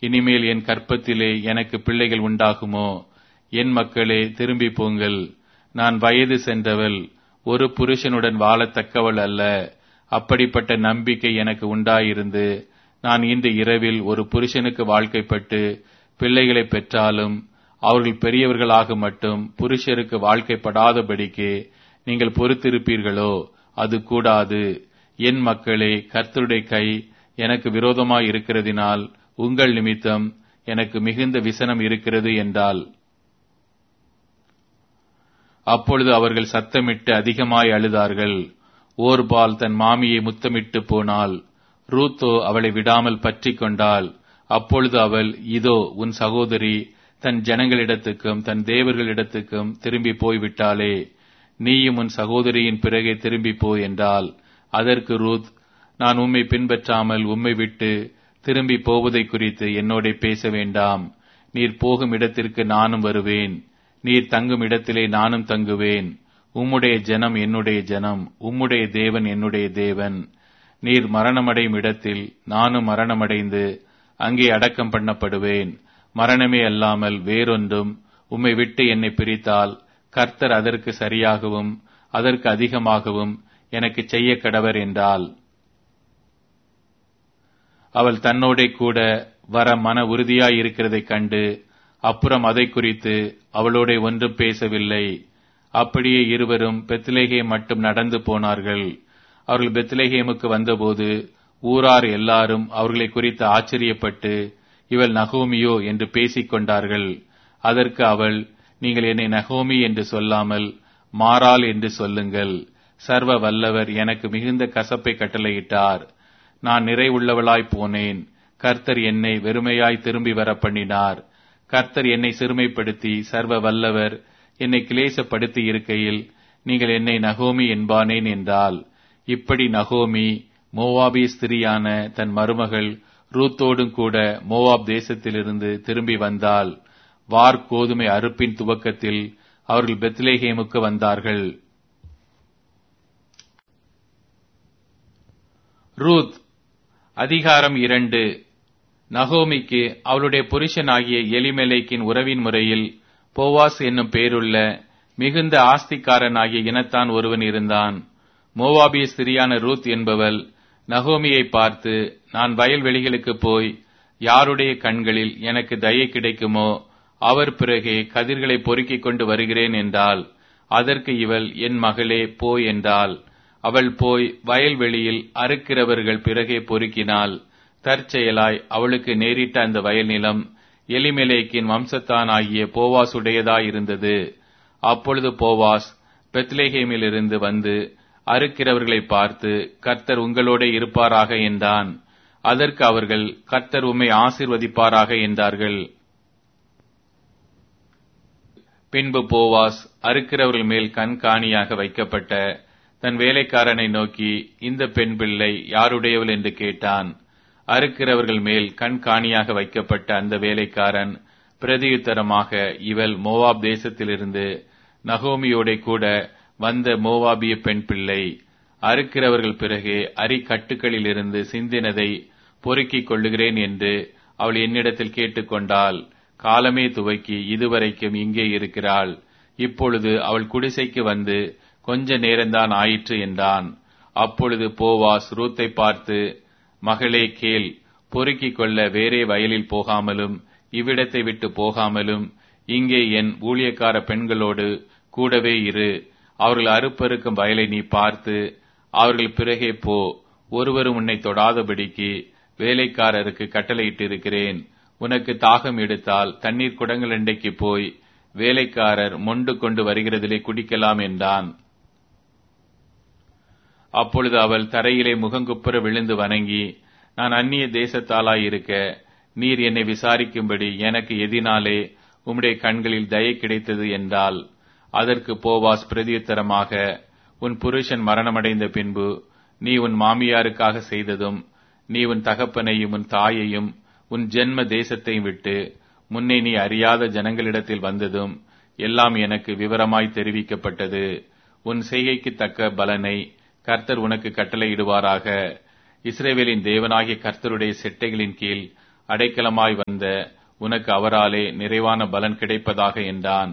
இனிமேல் என் கற்பத்திலே எனக்கு பிள்ளைகள் உண்டாகுமோ என் மக்களே திரும்பி போங்கள் நான் வயது சென்றவள் ஒரு புருஷனுடன் வாழத்தக்கவள் அல்ல அப்படிப்பட்ட நம்பிக்கை எனக்கு உண்டாயிருந்து நான் இன்று இரவில் ஒரு புருஷனுக்கு வாழ்க்கைப்பட்டு பிள்ளைகளை பெற்றாலும் அவர்கள் பெரியவர்களாக மட்டும் புருஷருக்கு வாழ்க்கைப்படாதபடிக்கு நீங்கள் பொறுத்திருப்பீர்களோ அது கூடாது என் மக்களே கர்த்தருடைய கை எனக்கு விரோதமாய் இருக்கிறதினால் உங்கள் நிமித்தம் எனக்கு மிகுந்த விசனம் இருக்கிறது என்றால் அப்பொழுது அவர்கள் சத்தமிட்டு அதிகமாய் அழுதார்கள் ஓர்பால் தன் மாமியை முத்தமிட்டு போனாள் ரூத்தோ அவளை விடாமல் பற்றி கொண்டாள் அப்பொழுது அவள் இதோ உன் சகோதரி தன் ஜனங்களிடத்துக்கும் தன் தேவர்களிடத்துக்கும் திரும்பி போய்விட்டாளே நீயும் உன் சகோதரியின் பிறகே திரும்பி போய் என்றால் அதற்கு ரூத் நான் உம்மை பின்பற்றாமல் உம்மை விட்டு திரும்பி போவதை குறித்து என்னோட பேச வேண்டாம் நீர் போகும் இடத்திற்கு நானும் வருவேன் நீர் தங்கும் இடத்திலே நானும் தங்குவேன் உம்முடைய ஜனம் என்னுடைய ஜனம் உம்முடைய தேவன் என்னுடைய தேவன் நீர் மரணமடையும் இடத்தில் நானும் மரணமடைந்து அங்கே அடக்கம் பண்ணப்படுவேன் மரணமே அல்லாமல் வேறொன்றும் உம்மை விட்டு என்னை பிரித்தால் கர்த்தர் அதற்கு சரியாகவும் அதற்கு அதிகமாகவும் எனக்கு செய்ய கடவர் என்றால் அவள் தன்னோடே கூட வர மன உறுதியாய் இருக்கிறதைக் கண்டு அப்புறம் அதை குறித்து அவளோட ஒன்றும் பேசவில்லை அப்படியே இருவரும் பெத்லேகே மட்டும் நடந்து போனார்கள் அவர்கள் பெத்லேஹேமுக்கு வந்தபோது ஊரார் எல்லாரும் அவர்களை குறித்து ஆச்சரியப்பட்டு இவள் நகோமியோ என்று பேசிக் கொண்டார்கள் அதற்கு அவள் நீங்கள் என்னை நகோமி என்று சொல்லாமல் மாறாள் என்று சொல்லுங்கள் சர்வ வல்லவர் எனக்கு மிகுந்த கசப்பை கட்டளையிட்டார் நான் நிறைவுள்ளவளாய் போனேன் கர்த்தர் என்னை வெறுமையாய் திரும்பி வர பண்ணினார் கர்த்தர் என்னை சிறுமைப்படுத்தி சர்வ வல்லவர் என்னை கிளேசப்படுத்தி இருக்கையில் நீங்கள் என்னை நகோமி என்பானேன் என்றால் இப்படி நகோமி மோவாபி ஸ்திரியான தன் மருமகள் ரூத்தோடும் கூட மோவாப் தேசத்திலிருந்து திரும்பி வந்தால் வார் கோதுமை அறுப்பின் துவக்கத்தில் அவர்கள் பெத்லேஹேமுக்கு வந்தார்கள் ரூத் அதிகாரம் இரண்டு நகோமிக்கு அவளுடைய புருஷனாகிய எலிமெலேக்கின் உறவின் முறையில் போவாஸ் என்னும் பேருள்ள மிகுந்த ஆஸ்திக்காரனாகிய இனத்தான் ஒருவன் இருந்தான் மோவாபிய ஸ்திரியான ரூத் என்பவள் நகோமியை பார்த்து நான் வயல்வெளிகளுக்கு போய் யாருடைய கண்களில் எனக்கு தயை கிடைக்குமோ அவர் பிறகே கதிர்களை பொறுக்கிக் கொண்டு வருகிறேன் என்றால் அதற்கு இவள் என் மகளே போய் என்றாள் அவள் போய் வயல்வெளியில் அறுக்கிறவர்கள் பிறகே பொறுக்கினாள் தற்செயலாய் அவளுக்கு நேரிட்ட அந்த வயல் நிலம் எலிமெலேக்கின் வம்சத்தானாகிய போவாசுடையதாயிருந்தது அப்பொழுது போவாஸ் பெத்லேஹேமிலிருந்து வந்து அறுக்கிறவர்களை பார்த்து கர்த்தர் உங்களோட இருப்பாராக என்றான் அதற்கு அவர்கள் கர்த்தர் உம்மை ஆசிர்வதிப்பாராக என்றார்கள் பின்பு போவாஸ் அறுக்கிறவர்கள் மேல் கண்காணியாக வைக்கப்பட்ட தன் வேலைக்காரனை நோக்கி இந்த பெண் பிள்ளை யாருடையவள் என்று கேட்டான் அறுக்கிறவர்கள் மேல் கண்காணியாக வைக்கப்பட்ட அந்த வேலைக்காரன் பிரதியுத்தரமாக இவள் மோவாப் தேசத்திலிருந்து நகோமியோட கூட வந்த மோவாபிய பெண் பிள்ளை அறுக்கிறவர்கள் பிறகு அரிக்கட்டுகளிலிருந்து சிந்தினதை பொறுக்கிக் கொள்ளுகிறேன் என்று அவள் என்னிடத்தில் கேட்டுக்கொண்டாள் காலமே துவக்கி இதுவரைக்கும் இங்கே இருக்கிறாள் இப்பொழுது அவள் குடிசைக்கு வந்து கொஞ்ச நேரம்தான் ஆயிற்று என்றான் அப்பொழுது போவாஸ் ரூத்தை பார்த்து மகளே கேள் பொறுக்கிக் கொள்ள வேறே வயலில் போகாமலும் இவ்விடத்தை விட்டு போகாமலும் இங்கே என் ஊழியக்கார பெண்களோடு கூடவே இரு அவர்கள் அறுப்பறுக்கும் வயலை நீ பார்த்து அவர்கள் பிறகே போ ஒருவரும் உன்னை தொடாதபடிக்கு வேலைக்காரருக்கு கட்டளையிட்டிருக்கிறேன் உனக்கு தாகம் எடுத்தால் தண்ணீர் குடங்கள் அண்டைக்கு போய் வேலைக்காரர் மொண்டு கொண்டு வருகிறதிலே குடிக்கலாம் என்றான் அப்பொழுது அவள் தரையிலே முகங்குப்புற விழுந்து வணங்கி நான் அந்நிய தேசத்தாலாயிருக்க நீர் என்னை விசாரிக்கும்படி எனக்கு எதினாலே உம்முடைய கண்களில் தயை கிடைத்தது என்றால் அதற்கு போவாஸ் பிரதியுத்தரமாக உன் புருஷன் மரணமடைந்த பின்பு நீ உன் மாமியாருக்காக செய்ததும் நீ உன் தகப்பனையும் உன் தாயையும் உன் ஜென்ம தேசத்தையும் விட்டு முன்னே நீ அறியாத ஜனங்களிடத்தில் வந்ததும் எல்லாம் எனக்கு விவரமாய் தெரிவிக்கப்பட்டது உன் செய்கைக்கு தக்க பலனை கர்த்தர் உனக்கு கட்டளையிடுவாராக இஸ்ரேவேலின் தேவனாகிய கர்த்தருடைய செட்டைகளின் கீழ் அடைக்கலமாய் வந்த உனக்கு அவராலே நிறைவான பலன் கிடைப்பதாக என்றான்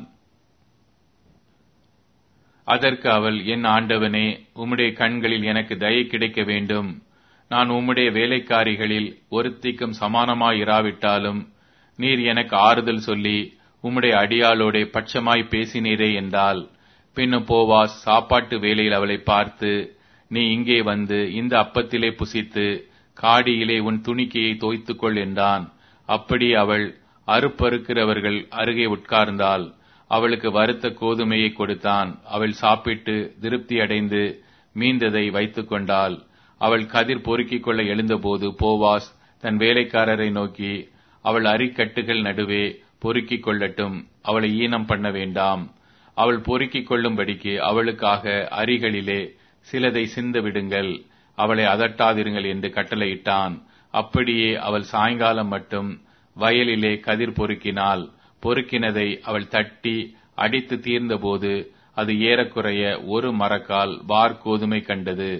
அதற்கு அவள் என் ஆண்டவனே உம்முடைய கண்களில் எனக்கு தயை கிடைக்க வேண்டும் நான் உம்முடைய வேலைக்காரிகளில் ஒருத்திக்கும் சமானமாய் இராவிட்டாலும் நீர் எனக்கு ஆறுதல் சொல்லி உம்முடைய அடியாளோடே பட்சமாய் பேசினீரே என்றால் பின்னும் போவாஸ் சாப்பாட்டு வேளையில் அவளை பார்த்து நீ இங்கே வந்து இந்த அப்பத்திலே புசித்து காடியிலே உன் துணிக்கையை தோய்த்துக்கொள் என்றான் அப்படி அவள் அறுப்பறுக்கிறவர்கள் அருகே உட்கார்ந்தாள் அவளுக்கு வறுத்த கோதுமையை கொடுத்தான் அவள் சாப்பிட்டு திருப்தி அடைந்து மீந்ததை வைத்துக் கொண்டாள் அவள் கதிர் பொறுக்கிக் கொள்ள எழுந்தபோது போவாஸ் தன் வேலைக்காரரை நோக்கி அவள் அரிக்கட்டுகள் நடுவே பொறுக்கிக் கொள்ளட்டும் அவளை ஈனம் பண்ண வேண்டாம் அவள் பொறுக்கிக் கொள்ளும்படிக்கு அவளுக்காக அரிகளிலே சிலதை சிந்து விடுங்கள் அவளை அதட்டாதிருங்கள் என்று கட்டளையிட்டான் அப்படியே அவள் சாயங்காலம் மட்டும் வயலிலே கதிர் பொறுக்கினாள் பொறுக்கினதை அவள் தட்டி அடித்து தீர்ந்தபோது அது ஏறக்குறைய ஒரு மரக்கால் வார் கோதுமை கண்டது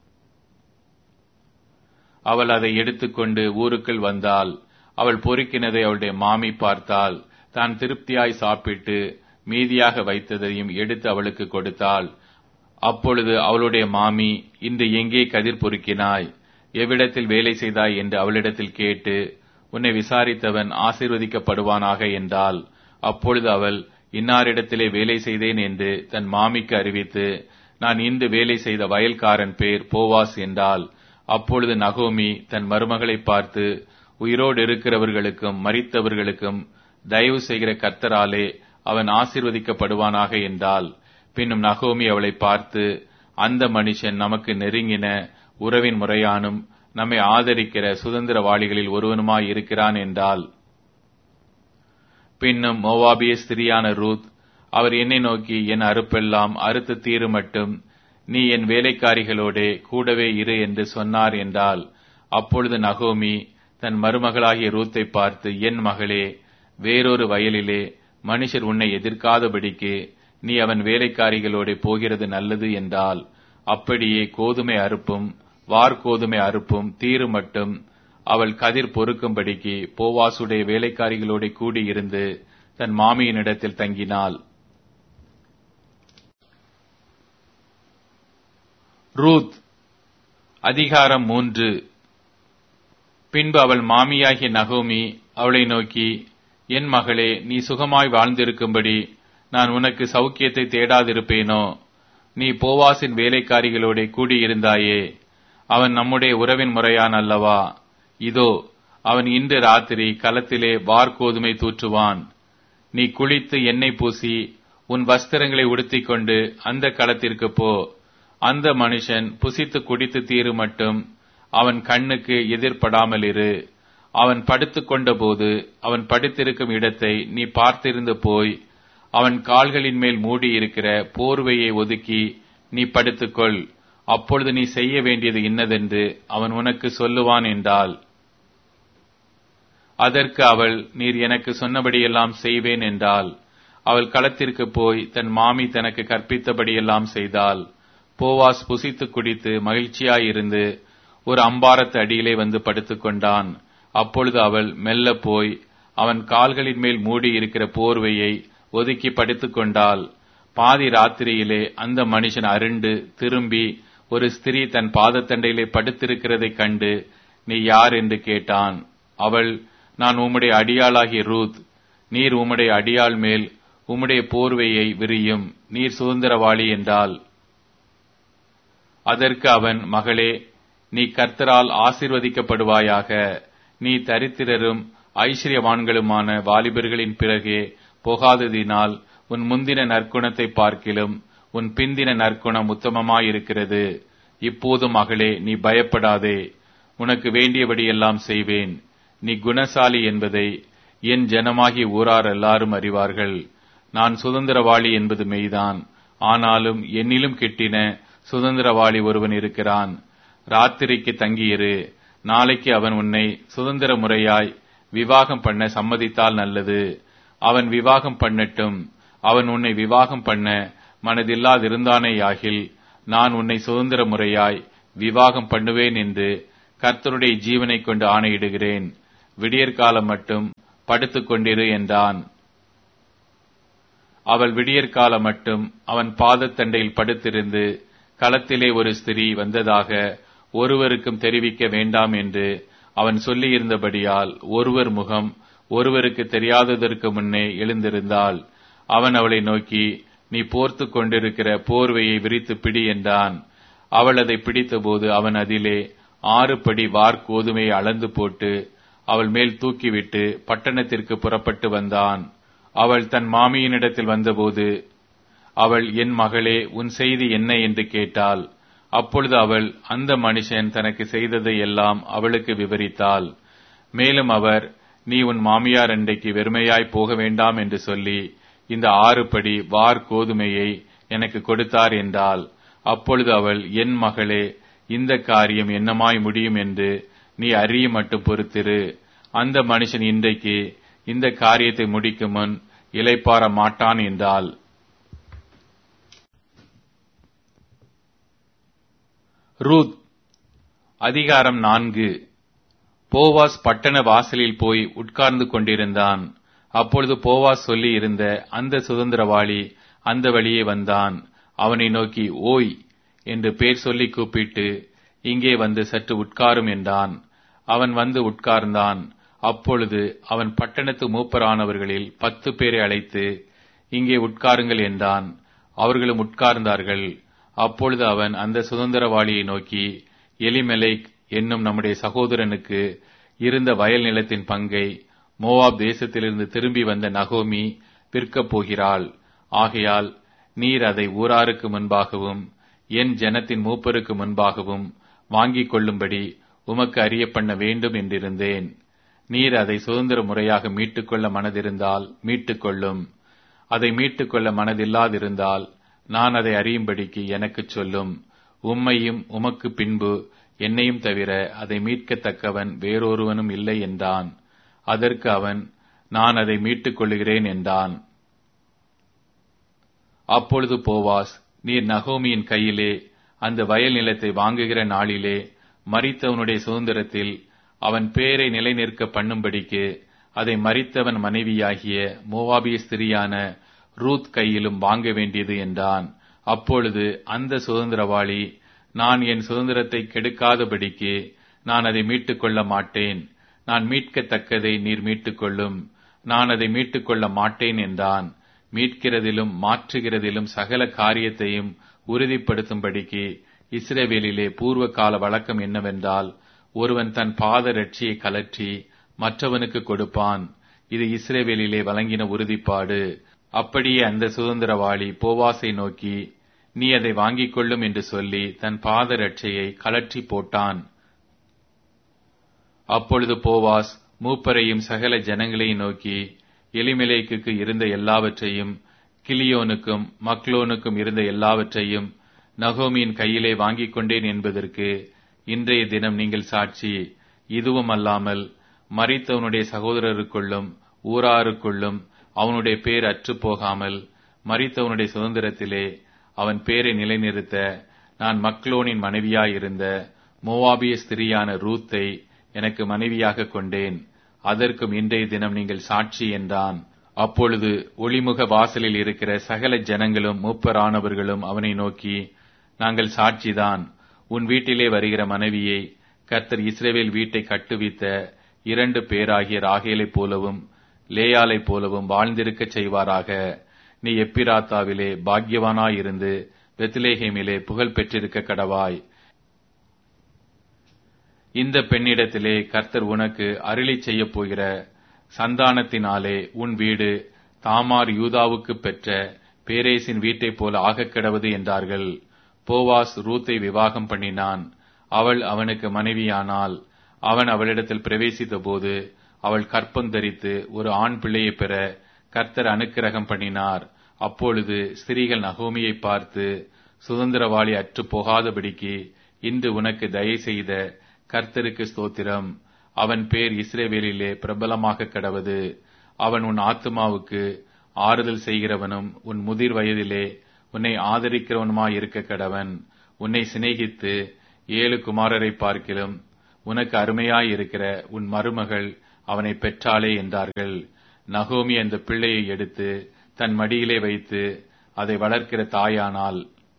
அவள் அதை எடுத்துக்கொண்டு ஊருக்குள் வந்தாள் அவள் பொறுக்கினதை அவளுடைய மாமி பார்த்தாள் தான் திருப்தியாய் சாப்பிட்டு மீதியாக வைத்ததையும் எடுத்து அவளுக்கு கொடுத்தாள் அப்பொழுது அவளுடைய மாமி இன்று எங்கே கதிர் பொறுக்கினாய் எவ்விடத்தில் வேலை செய்தாய் என்று அவளிடத்தில் கேட்டு உன்னை விசாரித்தவன் ஆசீர்வதிக்கப்படுவானாக என்றால் அப்பொழுது அவள் இன்னாரிடத்திலே வேலை செய்தேன் என்று தன் மாமிக்கு அறிவித்து நான் இன்று வேலை செய்த வயல்காரன் பேர் போவாஸ் என்றால் அப்பொழுது நகோமி தன் மருமகளை பார்த்து உயிரோடு இருக்கிறவர்களுக்கும் மறித்தவர்களுக்கும் தயவு செய்கிற கர்த்தராலே அவன் ஆசீர்வதிக்கப்படுவானாக என்றால் பின்னும் நகோமி அவளை பார்த்து அந்த மனுஷன் நமக்கு நெருங்கின உறவின் முறையானும் நம்மை ஆதரிக்கிற சுதந்திரவாளிகளில் ஒருவனுமாய் இருக்கிறான் என்றால் பின்னும் மோவாபிய ஸ்திரியான ரூத் அவர் என்னை நோக்கி என் அறுப்பெல்லாம் அறுத்து தீரு மட்டும் நீ என் வேலைக்காரிகளோடே கூடவே இரு என்று சொன்னார் என்றால் அப்பொழுது நகோமி தன் மருமகளாகிய ரூத்தை பார்த்து என் மகளே வேறொரு வயலிலே மனுஷர் உன்னை எதிர்க்காதபடிக்கு நீ அவன் வேலைக்காரிகளோடே போகிறது நல்லது என்றால் அப்படியே கோதுமை அறுப்பும் வார்கோதுமை அறுப்பும் தீரு மட்டும் அவள் கதிர் பொறுக்கும்படிக்கு போவாசுடைய வேலைக்காரிகளோட கூடியிருந்து தன் மாமியினிடத்தில் தங்கினாள் ரூத் அதிகாரம் மூன்று பின்பு அவள் மாமியாகிய நகோமி அவளை நோக்கி என் மகளே நீ சுகமாய் வாழ்ந்திருக்கும்படி நான் உனக்கு சௌக்கியத்தை தேடாதிருப்பேனோ நீ போவாசின் வேலைக்காரிகளோட கூடியிருந்தாயே அவன் நம்முடைய உறவின் முறையான் அல்லவா இதோ அவன் இன்று ராத்திரி களத்திலே வார்கோதுமை தூற்றுவான் நீ குளித்து எண்ணெய் பூசி உன் வஸ்திரங்களை உடுத்திக் கொண்டு அந்த களத்திற்கு போ அந்த மனுஷன் புசித்து குடித்து தீரு மட்டும் அவன் கண்ணுக்கு எதிர்படாமல் இரு அவன் படுத்துக் கொண்டபோது அவன் படுத்திருக்கும் இடத்தை நீ பார்த்திருந்து போய் அவன் கால்களின் மேல் மூடியிருக்கிற போர்வையை ஒதுக்கி நீ படுத்துக்கொள் அப்பொழுது நீ செய்ய வேண்டியது இன்னதென்று அவன் உனக்கு சொல்லுவான் என்றாள் அதற்கு அவள் நீர் எனக்கு சொன்னபடியெல்லாம் செய்வேன் என்றாள் அவள் களத்திற்கு போய் தன் மாமி தனக்கு கற்பித்தபடியெல்லாம் செய்தாள் போவாஸ் புசித்து குடித்து மகிழ்ச்சியாயிருந்து ஒரு அம்பாரத்து அடியிலே வந்து படுத்துக்கொண்டான் அப்பொழுது அவள் மெல்ல போய் அவன் கால்களின் மேல் மூடி இருக்கிற போர்வையை ஒதுக்கி படுத்துக் கொண்டாள் பாதி ராத்திரியிலே அந்த மனுஷன் அருண்டு திரும்பி ஒரு ஸ்திரீ தன் பாதத்தண்டையிலே படுத்திருக்கிறதைக் கண்டு நீ யார் என்று கேட்டான் அவள் நான் உம்முடைய அடியாளாகிய ரூத் நீர் உம்முடைய அடியாள் மேல் உம்முடைய போர்வையை விரியும் நீர் சுதந்திரவாளி என்றாள் அதற்கு அவன் மகளே நீ கர்த்தரால் ஆசிர்வதிக்கப்படுவாயாக நீ தரித்திரரும் ஐஸ்வர்யவான்களுமான வாலிபர்களின் பிறகே போகாததினால் உன் முந்தின நற்குணத்தை பார்க்கிலும் உன் பிந்தின நற்குணம் உத்தமமாயிருக்கிறது இப்போது மகளே நீ பயப்படாதே உனக்கு வேண்டியபடியெல்லாம் செய்வேன் நீ குணசாலி என்பதை என் ஜனமாகி ஊரார் எல்லாரும் அறிவார்கள் நான் சுதந்திரவாளி என்பது மெய்தான் ஆனாலும் என்னிலும் கிட்டின சுதந்திரவாளி ஒருவன் இருக்கிறான் ராத்திரிக்கு தங்கியிரு நாளைக்கு அவன் உன்னை சுதந்திர முறையாய் விவாகம் பண்ண சம்மதித்தால் நல்லது அவன் விவாகம் பண்ணட்டும் அவன் உன்னை விவாகம் பண்ண மனதில்லாதிருந்தானேயாகில் நான் உன்னை சுதந்திர முறையாய் விவாகம் பண்ணுவேன் என்று கர்த்தருடைய ஜீவனை கொண்டு ஆணையிடுகிறேன் விடியற்காலம் மட்டும் படுத்துக் கொண்டிரு என்றான் அவள் விடியற்காலம் மட்டும் அவன் பாதத்தண்டையில் படுத்திருந்து களத்திலே ஒரு ஸ்திரீ வந்ததாக ஒருவருக்கும் தெரிவிக்க வேண்டாம் என்று அவன் சொல்லியிருந்தபடியால் ஒருவர் முகம் ஒருவருக்கு தெரியாததற்கு முன்னே எழுந்திருந்தாள் அவன் அவளை நோக்கி நீ போர்த்து கொண்டிருக்கிற போர்வையை விரித்து பிடி என்றான் அவள் அதை பிடித்தபோது அவன் அதிலே ஆறு படி வார் கோதுமையை அளந்து போட்டு அவள் மேல் தூக்கிவிட்டு பட்டணத்திற்கு புறப்பட்டு வந்தான் அவள் தன் மாமியினிடத்தில் வந்தபோது அவள் என் மகளே உன் செய்தி என்ன என்று கேட்டாள் அப்பொழுது அவள் அந்த மனுஷன் தனக்கு செய்ததை எல்லாம் அவளுக்கு விவரித்தாள் மேலும் அவர் நீ உன் மாமியார் அண்டைக்கு வெறுமையாய் போக வேண்டாம் என்று சொல்லி இந்த ஆறு படி வார் கோதுமையை எனக்கு கொடுத்தார் என்றால் அப்பொழுது அவள் என் மகளே இந்த காரியம் என்னமாய் முடியும் என்று நீ அறிய மட்டும் பொறுத்திரு அந்த மனுஷன் இன்றைக்கு இந்த காரியத்தை முடிக்கும் முன் இலைப்பார மாட்டான் என்றாள் ரூத் அதிகாரம் நான்கு போவாஸ் பட்டண வாசலில் போய் உட்கார்ந்து கொண்டிருந்தான் அப்பொழுது போவாஸ் சொல்லி இருந்த அந்த சுதந்திரவாளி அந்த வழியே வந்தான் அவனை நோக்கி ஓய் என்று பேர் சொல்லி கூப்பிட்டு இங்கே வந்து சற்று உட்காரும் என்றான் அவன் வந்து உட்கார்ந்தான் அப்பொழுது அவன் பட்டணத்து மூப்பரானவர்களில் பத்து பேரை அழைத்து இங்கே உட்காருங்கள் என்றான் அவர்களும் உட்கார்ந்தார்கள் அப்பொழுது அவன் அந்த சுதந்திரவாளியை நோக்கி எலிமெலைக் என்னும் நம்முடைய சகோதரனுக்கு இருந்த வயல் நிலத்தின் பங்கை மோவாப் தேசத்திலிருந்து திரும்பி வந்த நகோமி விற்கப் போகிறாள் ஆகையால் நீர் அதை ஊராருக்கு முன்பாகவும் என் ஜனத்தின் மூப்பருக்கு முன்பாகவும் வாங்கிக் கொள்ளும்படி உமக்கு அறிய பண்ண வேண்டும் என்றிருந்தேன் நீர் அதை சுதந்திர முறையாக மீட்டுக்கொள்ள மனதிருந்தால் மீட்டுக்கொள்ளும் அதை மீட்டுக்கொள்ள மனதில்லாதிருந்தால் நான் அதை அறியும்படிக்கு எனக்குச் சொல்லும் உம்மையும் உமக்கு பின்பு என்னையும் தவிர அதை மீட்கத்தக்கவன் வேறொருவனும் இல்லை என்றான் அதற்கு அவன் நான் அதை மீட்டுக் கொள்ளுகிறேன் என்றான் அப்பொழுது போவாஸ் நீர் நகோமியின் கையிலே அந்த வயல் நிலத்தை வாங்குகிற நாளிலே மறித்தவனுடைய சுதந்திரத்தில் அவன் பேரை நிலைநிற்க பண்ணும்படிக்கு அதை மறித்தவன் மனைவியாகிய மோவாபிய ஸ்திரியான ரூத் கையிலும் வாங்க வேண்டியது என்றான் அப்பொழுது அந்த சுதந்திரவாளி நான் என் சுதந்திரத்தை கெடுக்காதபடிக்கு நான் அதை மீட்டுக் கொள்ள மாட்டேன் நான் மீட்கத்தக்கதை நீர் மீட்டுக்கொள்ளும் நான் அதை மீட்டுக்கொள்ள மாட்டேன் என்றான் மீட்கிறதிலும் மாற்றுகிறதிலும் சகல காரியத்தையும் உறுதிப்படுத்தும்படிக்கு இஸ்ரேவேலிலே பூர்வ கால வழக்கம் என்னவென்றால் ஒருவன் தன் பாத ரட்சியை கலற்றி மற்றவனுக்கு கொடுப்பான் இது இஸ்ரேவேலிலே வழங்கின உறுதிப்பாடு அப்படியே அந்த சுதந்திரவாளி போவாசை நோக்கி நீ அதை வாங்கிக் கொள்ளும் என்று சொல்லி தன் பாத ரட்சையை கலற்றி போட்டான் அப்பொழுது போவாஸ் மூப்பரையும் சகல ஜனங்களையும் நோக்கி எலிமெலேக்கு இருந்த எல்லாவற்றையும் கிளியோனுக்கும் மக்லோனுக்கும் இருந்த எல்லாவற்றையும் நகோமியின் கையிலே வாங்கிக் கொண்டேன் என்பதற்கு இன்றைய தினம் நீங்கள் சாட்சி இதுவும் அல்லாமல் மறித்தவனுடைய சகோதரருக்குள்ளும் ஊராருக்குள்ளும் அவனுடைய பேர் அற்று போகாமல் மறித்தவனுடைய சுதந்திரத்திலே அவன் பேரை நிலைநிறுத்த நான் மக்லோனின் மனைவியாயிருந்த மோவாபிய ஸ்திரியான ரூத்தை எனக்கு மனைவியாக கொண்டேன் அதற்கும் இன்றைய தினம் நீங்கள் சாட்சி என்றான் அப்பொழுது ஒளிமுக வாசலில் இருக்கிற சகல ஜனங்களும் மூப்பரானவர்களும் அவனை நோக்கி நாங்கள் சாட்சிதான் உன் வீட்டிலே வருகிற மனைவியை கர்த்தர் இஸ்ரேவேல் வீட்டை கட்டுவித்த இரண்டு பேராகிய ராகேலைப் போலவும் லேயாலைப் போலவும் வாழ்ந்திருக்கச் செய்வாராக நீ எப்பிராத்தாவிலே பாக்யவானாயிருந்து பெத்லேஹேமிலே புகழ் பெற்றிருக்க கடவாய் இந்த பெண்ணிடத்திலே கர்த்தர் உனக்கு அருளி செய்யப் போகிற சந்தானத்தினாலே உன் வீடு தாமார் யூதாவுக்கு பெற்ற பேரேசின் வீட்டைப் போல ஆகக் கிடவது என்றார்கள் போவாஸ் ரூத்தை விவாகம் பண்ணினான் அவள் அவனுக்கு மனைவியானாள் அவன் அவளிடத்தில் பிரவேசித்த போது அவள் கற்பந்தரித்து ஒரு ஆண் பிள்ளையை பெற கர்த்தர் அனுக்கிரகம் பண்ணினார் அப்பொழுது ஸ்திரீகள் நகோமியை பார்த்து சுதந்திரவாளி அற்று போகாதபடிக்கு இன்று உனக்கு தயை செய்த கர்த்தருக்கு ஸ்தோத்திரம் அவன் பேர் இஸ்ரேவேலிலே பிரபலமாக கடவது அவன் உன் ஆத்மாவுக்கு ஆறுதல் செய்கிறவனும் உன் முதிர் வயதிலே உன்னை ஆதரிக்கிறவனுமாயிருக்க கடவன் உன்னை சிநேகித்து ஏழு குமாரரை பார்க்கிலும் உனக்கு அருமையாயிருக்கிற உன் மருமகள் அவனை பெற்றாளே என்றார்கள் நகோமி அந்த பிள்ளையை எடுத்து தன் மடியிலே வைத்து அதை வளர்க்கிற தாயானாள்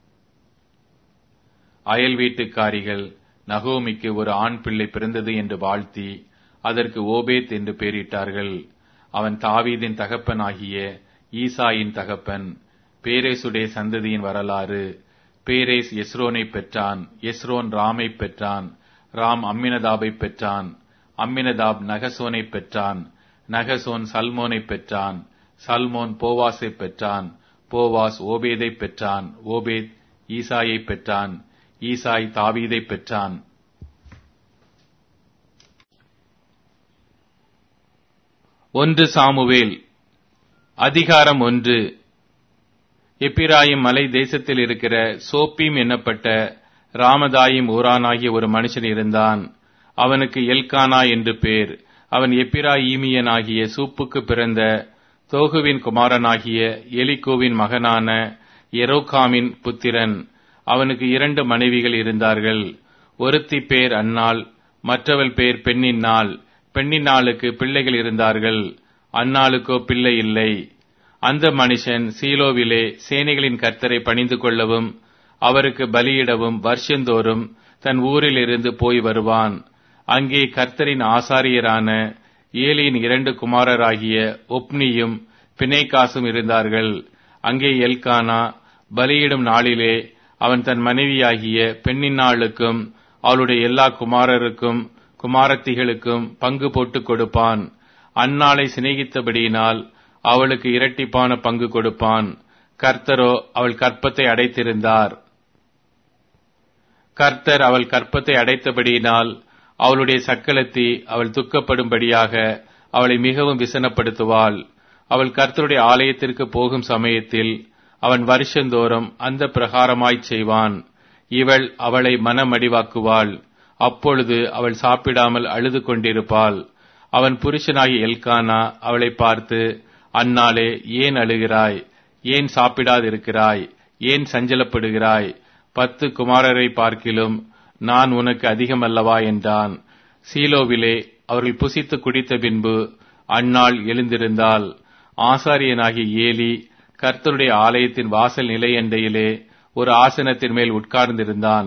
அயல் வீட்டுக்காரிகள் நகோமிக்கு ஒரு ஆண் பிள்ளை பிறந்தது என்று வாழ்த்தி அதற்கு ஓபேத் என்று பெயரிட்டார்கள் அவன் தாவீதின் தகப்பனாகிய ஈசாயின் தகப்பன் பேரேசுடைய சந்ததியின் வரலாறு பேரேஸ் எஸ்ரோனை பெற்றான் எஸ்ரோன் ராமை பெற்றான் ராம் அம்மினதாபை பெற்றான் அம்மினதாப் நகசோனை பெற்றான் நகசோன் சல்மோனை பெற்றான் சல்மோன் போவாஸை பெற்றான் போவாஸ் ஓபேதை பெற்றான் ஓபேத் ஈசாயை பெற்றான் ஈசாய் தாவீதை பெற்றான் ஒன்று சாமுவேல் அதிகாரம் ஒன்று எப்பிராயிம் மலை தேசத்தில் இருக்கிற சோப்பீம் என்னப்பட்ட ராமதாயிம் ஊரானாகிய ஒரு மனுஷன் இருந்தான் அவனுக்கு எல்கானா என்று பேர் அவன் எப்பிராயீமியனாகிய சூப்புக்கு பிறந்த தோகுவின் குமாரனாகிய எலிகோவின் மகனான எரோகாமின் புத்திரன் அவனுக்கு இரண்டு மனைவிகள் இருந்தார்கள் ஒருத்தி பேர் அன்னாள் மற்றவள் பேர் பெண்ணின்னாள் பெண்ணின்னாளுக்கு பிள்ளைகள் இருந்தார்கள் அன்னாளுக்கோ பிள்ளை இல்லை அந்த மனுஷன் சீலோவிலே சேனைகளின் கர்த்தரை பணிந்து கொள்ளவும் அவருக்கு பலியிடவும் வருஷந்தோறும் தன் ஊரிலிருந்து போய் வருவான் அங்கே கர்த்தரின் ஆசாரியரான ஏலியின் இரண்டு குமாரராகிய ஒப்னியும் பிணைகாசும் இருந்தார்கள் அங்கே எல்கானா பலியிடும் நாளிலே அவன் தன் மனைவியாகிய பெண்ணின்னாளுக்கும் அவளுடைய எல்லா குமாரருக்கும் குமாரத்திகளுக்கும் பங்கு போட்டுக் கொடுப்பான் அந்நாளை சிநேகித்தபடியினால் அவளுக்கு இரட்டிப்பான பங்கு கொடுப்பான் கர்த்தரோ அவள் கற்பத்தை அடைத்திருந்தார் கர்த்தர் அவள் கற்பத்தை அடைத்தபடியினால் அவளுடைய சக்களத்தி அவள் துக்கப்படும்படியாக அவளை மிகவும் விசனப்படுத்துவாள் அவள் கர்த்தருடைய ஆலயத்திற்கு போகும் சமயத்தில் அவன் வருஷந்தோறும் அந்த பிரகாரமாய்ச் செய்வான் இவள் அவளை மனமடிவாக்குவாள் அப்பொழுது அவள் சாப்பிடாமல் அழுது கொண்டிருப்பாள் அவன் புருஷனாகிய எல்கானா அவளை பார்த்து அந்நாளே ஏன் அழுகிறாய் ஏன் சாப்பிடாதிருக்கிறாய் ஏன் சஞ்சலப்படுகிறாய் பத்து குமாரரை பார்க்கிலும் நான் உனக்கு அதிகமல்லவா என்றான் சீலோவிலே அவர்கள் புசித்து குடித்த பின்பு அந்நாள் எழுந்திருந்தால் ஆசாரியனாகிய ஏலி கர்த்தருடைய ஆலயத்தின் வாசல் நிலையண்டையிலே ஒரு ஆசனத்தின் மேல் உட்கார்ந்திருந்தான்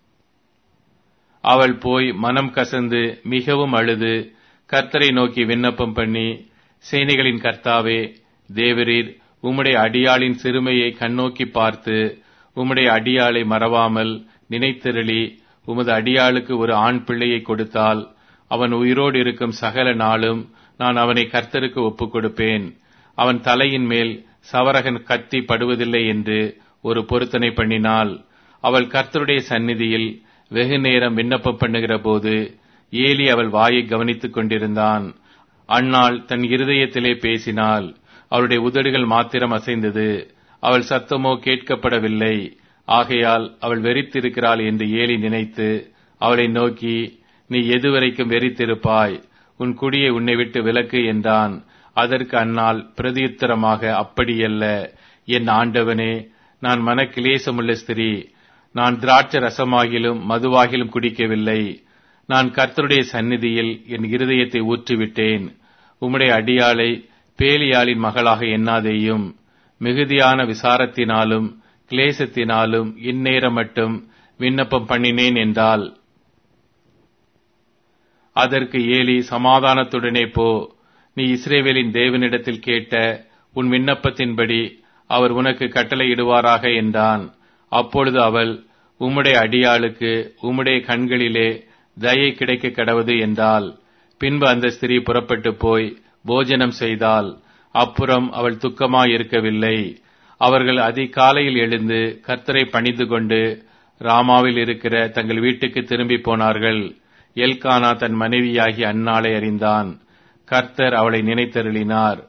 அவள் போய் மனம் கசந்து மிகவும் அழுது கர்த்தரை நோக்கி விண்ணப்பம் பண்ணி சேனைகளின் கர்த்தாவே தேவரீர் உம்முடைய அடியாளின் சிறுமையை கண்ணோக்கி பார்த்து உம்முடைய அடியாளை மறவாமல் நினைத்திரளி உமது அடியாளுக்கு ஒரு ஆண் பிள்ளையை கொடுத்தால் அவன் உயிரோடு இருக்கும் சகல நாளும் நான் அவனை கர்த்தருக்கு ஒப்புக் கொடுப்பேன் அவன் தலையின் மேல் சவரகன் கத்தி படுவதில்லை என்று ஒரு பொருத்தனை பண்ணினாள் அவள் கர்த்தருடைய சந்நிதியில் வெகு நேரம் விண்ணப்பம் பண்ணுகிற போது ஏலி அவள் வாயை கவனித்துக் கொண்டிருந்தான் அன்னாள் தன் இருதயத்திலே பேசினாள் அவளுடைய உதடுகள் மாத்திரம் அசைந்தது அவள் சத்தமோ கேட்கப்படவில்லை ஆகையால் அவள் வெறித்திருக்கிறாள் என்று ஏலி நினைத்து அவளை நோக்கி நீ எதுவரைக்கும் வெறித்திருப்பாய் உன் குடியை உன்னை விட்டு விலக்கு என்றான் அதற்கு அன்னால் பிரதியுத்தரமாக அப்படியல்ல என் ஆண்டவனே நான் மனக்கிலேசமுள்ள ஸ்திரீ நான் திராட்ச ரசமாகிலும் மதுவாகிலும் குடிக்கவில்லை நான் கர்த்தருடைய சந்நிதியில் என் இருதயத்தை ஊற்றிவிட்டேன் உம்முடைய அடியாளை பேலியாளின் மகளாக எண்ணாதேயும் மிகுதியான விசாரத்தினாலும் கிளேசத்தினாலும் இந்நேரம் மட்டும் விண்ணப்பம் பண்ணினேன் என்றால் அதற்கு ஏலி சமாதானத்துடனே போ நீ இஸ்ரேவேலின் தேவனிடத்தில் கேட்ட உன் விண்ணப்பத்தின்படி அவர் உனக்கு கட்டளையிடுவாராக என்றான் அப்பொழுது அவள் உம்முடைய அடியாளுக்கு உம்முடைய கண்களிலே தயை கிடைக்க கடவது என்றால் பின்பு அந்த ஸ்திரீ புறப்பட்டு போய் போஜனம் செய்தால் அப்புறம் அவள் துக்கமாயிருக்கவில்லை அவர்கள் அதிகாலையில் எழுந்து கர்த்தரை பணிந்து கொண்டு ராமாவில் இருக்கிற தங்கள் வீட்டுக்கு திரும்பி போனார்கள் எல்கானா தன் மனைவியாகி அந்நாளை அறிந்தான் கர்த்தர் அவளை நினைத்தருளினார்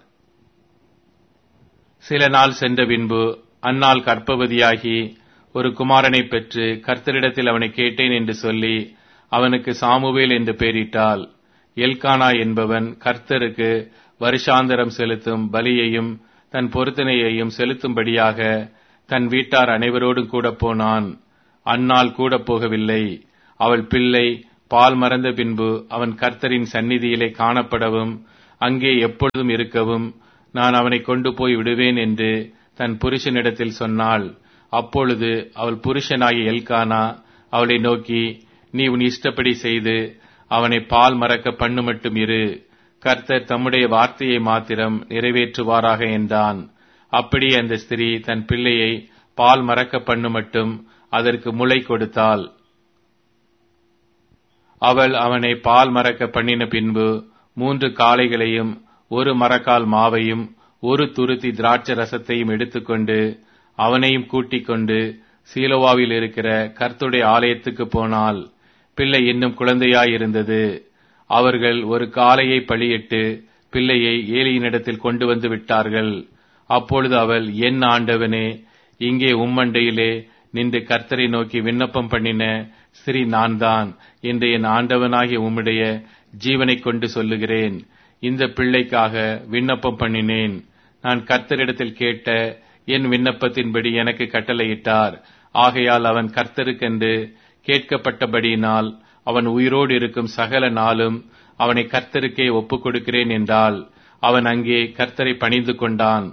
சில நாள் சென்ற பின்பு அந்நாள் கற்பவதியாகி ஒரு குமாரனை பெற்று கர்த்தரிடத்தில் அவனை கேட்டேன் என்று சொல்லி அவனுக்கு சாமுவேல் என்று பெயரிட்டாள் எல்கானா என்பவன் கர்த்தருக்கு வருஷாந்தரம் செலுத்தும் பலியையும் தன் பொருத்தனையையும் செலுத்தும்படியாக தன் வீட்டார் அனைவரோடும் கூட போனான் அந்நாள் கூட போகவில்லை அவள் பிள்ளை பால் மறந்த பின்பு அவன் கர்த்தரின் சந்நிதியிலே காணப்படவும் அங்கே எப்பொழுதும் இருக்கவும் நான் அவனை கொண்டு போய் விடுவேன் என்று தன் புருஷனிடத்தில் சொன்னாள் அப்பொழுது அவள் புருஷனாகிய எல்கானா அவளை நோக்கி நீ உன் இஷ்டப்படி செய்து அவனை பால் மறக்க பண்ணு மட்டும் இரு கர்த்தர் தம்முடைய வார்த்தையை மாத்திரம் நிறைவேற்றுவாராக என்றான் அப்படி அந்த ஸ்திரீ தன் பிள்ளையை பால் மறக்க பண்ணு மட்டும் அதற்கு முளை கொடுத்தாள் அவள் அவனை பால் மறக்க பண்ணின பின்பு மூன்று காளைகளையும் ஒரு மரக்கால் மாவையும் ஒரு துருத்தி திராட்சை ரசத்தையும் எடுத்துக்கொண்டு அவனையும் கூட்டிக் கொண்டு சீலோவாவில் இருக்கிற கர்த்துடைய ஆலயத்துக்கு போனால் பிள்ளை இன்னும் குழந்தையாயிருந்தது அவர்கள் ஒரு காளையை பழியிட்டு பிள்ளையை ஏலியினிடத்தில் கொண்டு வந்து விட்டார்கள் அப்பொழுது அவள் என் ஆண்டவனே இங்கே உம்மண்டையிலே நின்று கர்த்தரை நோக்கி விண்ணப்பம் பண்ணின ஸ்ரீ நான் தான் என்று என் ஆண்டவனாகிய உம்முடைய ஜீவனைக் கொண்டு சொல்லுகிறேன் இந்த பிள்ளைக்காக விண்ணப்பம் பண்ணினேன் நான் கர்த்தரிடத்தில் கேட்ட என் விண்ணப்பத்தின்படி எனக்கு கட்டளையிட்டார் ஆகையால் அவன் கர்த்தருக்கென்று கேட்கப்பட்டபடியினால் அவன் உயிரோடு இருக்கும் சகல நாளும் அவனை கர்த்தருக்கே ஒப்புக் கொடுக்கிறேன் என்றால் அவன் அங்கே கர்த்தரை பணிந்து கொண்டான்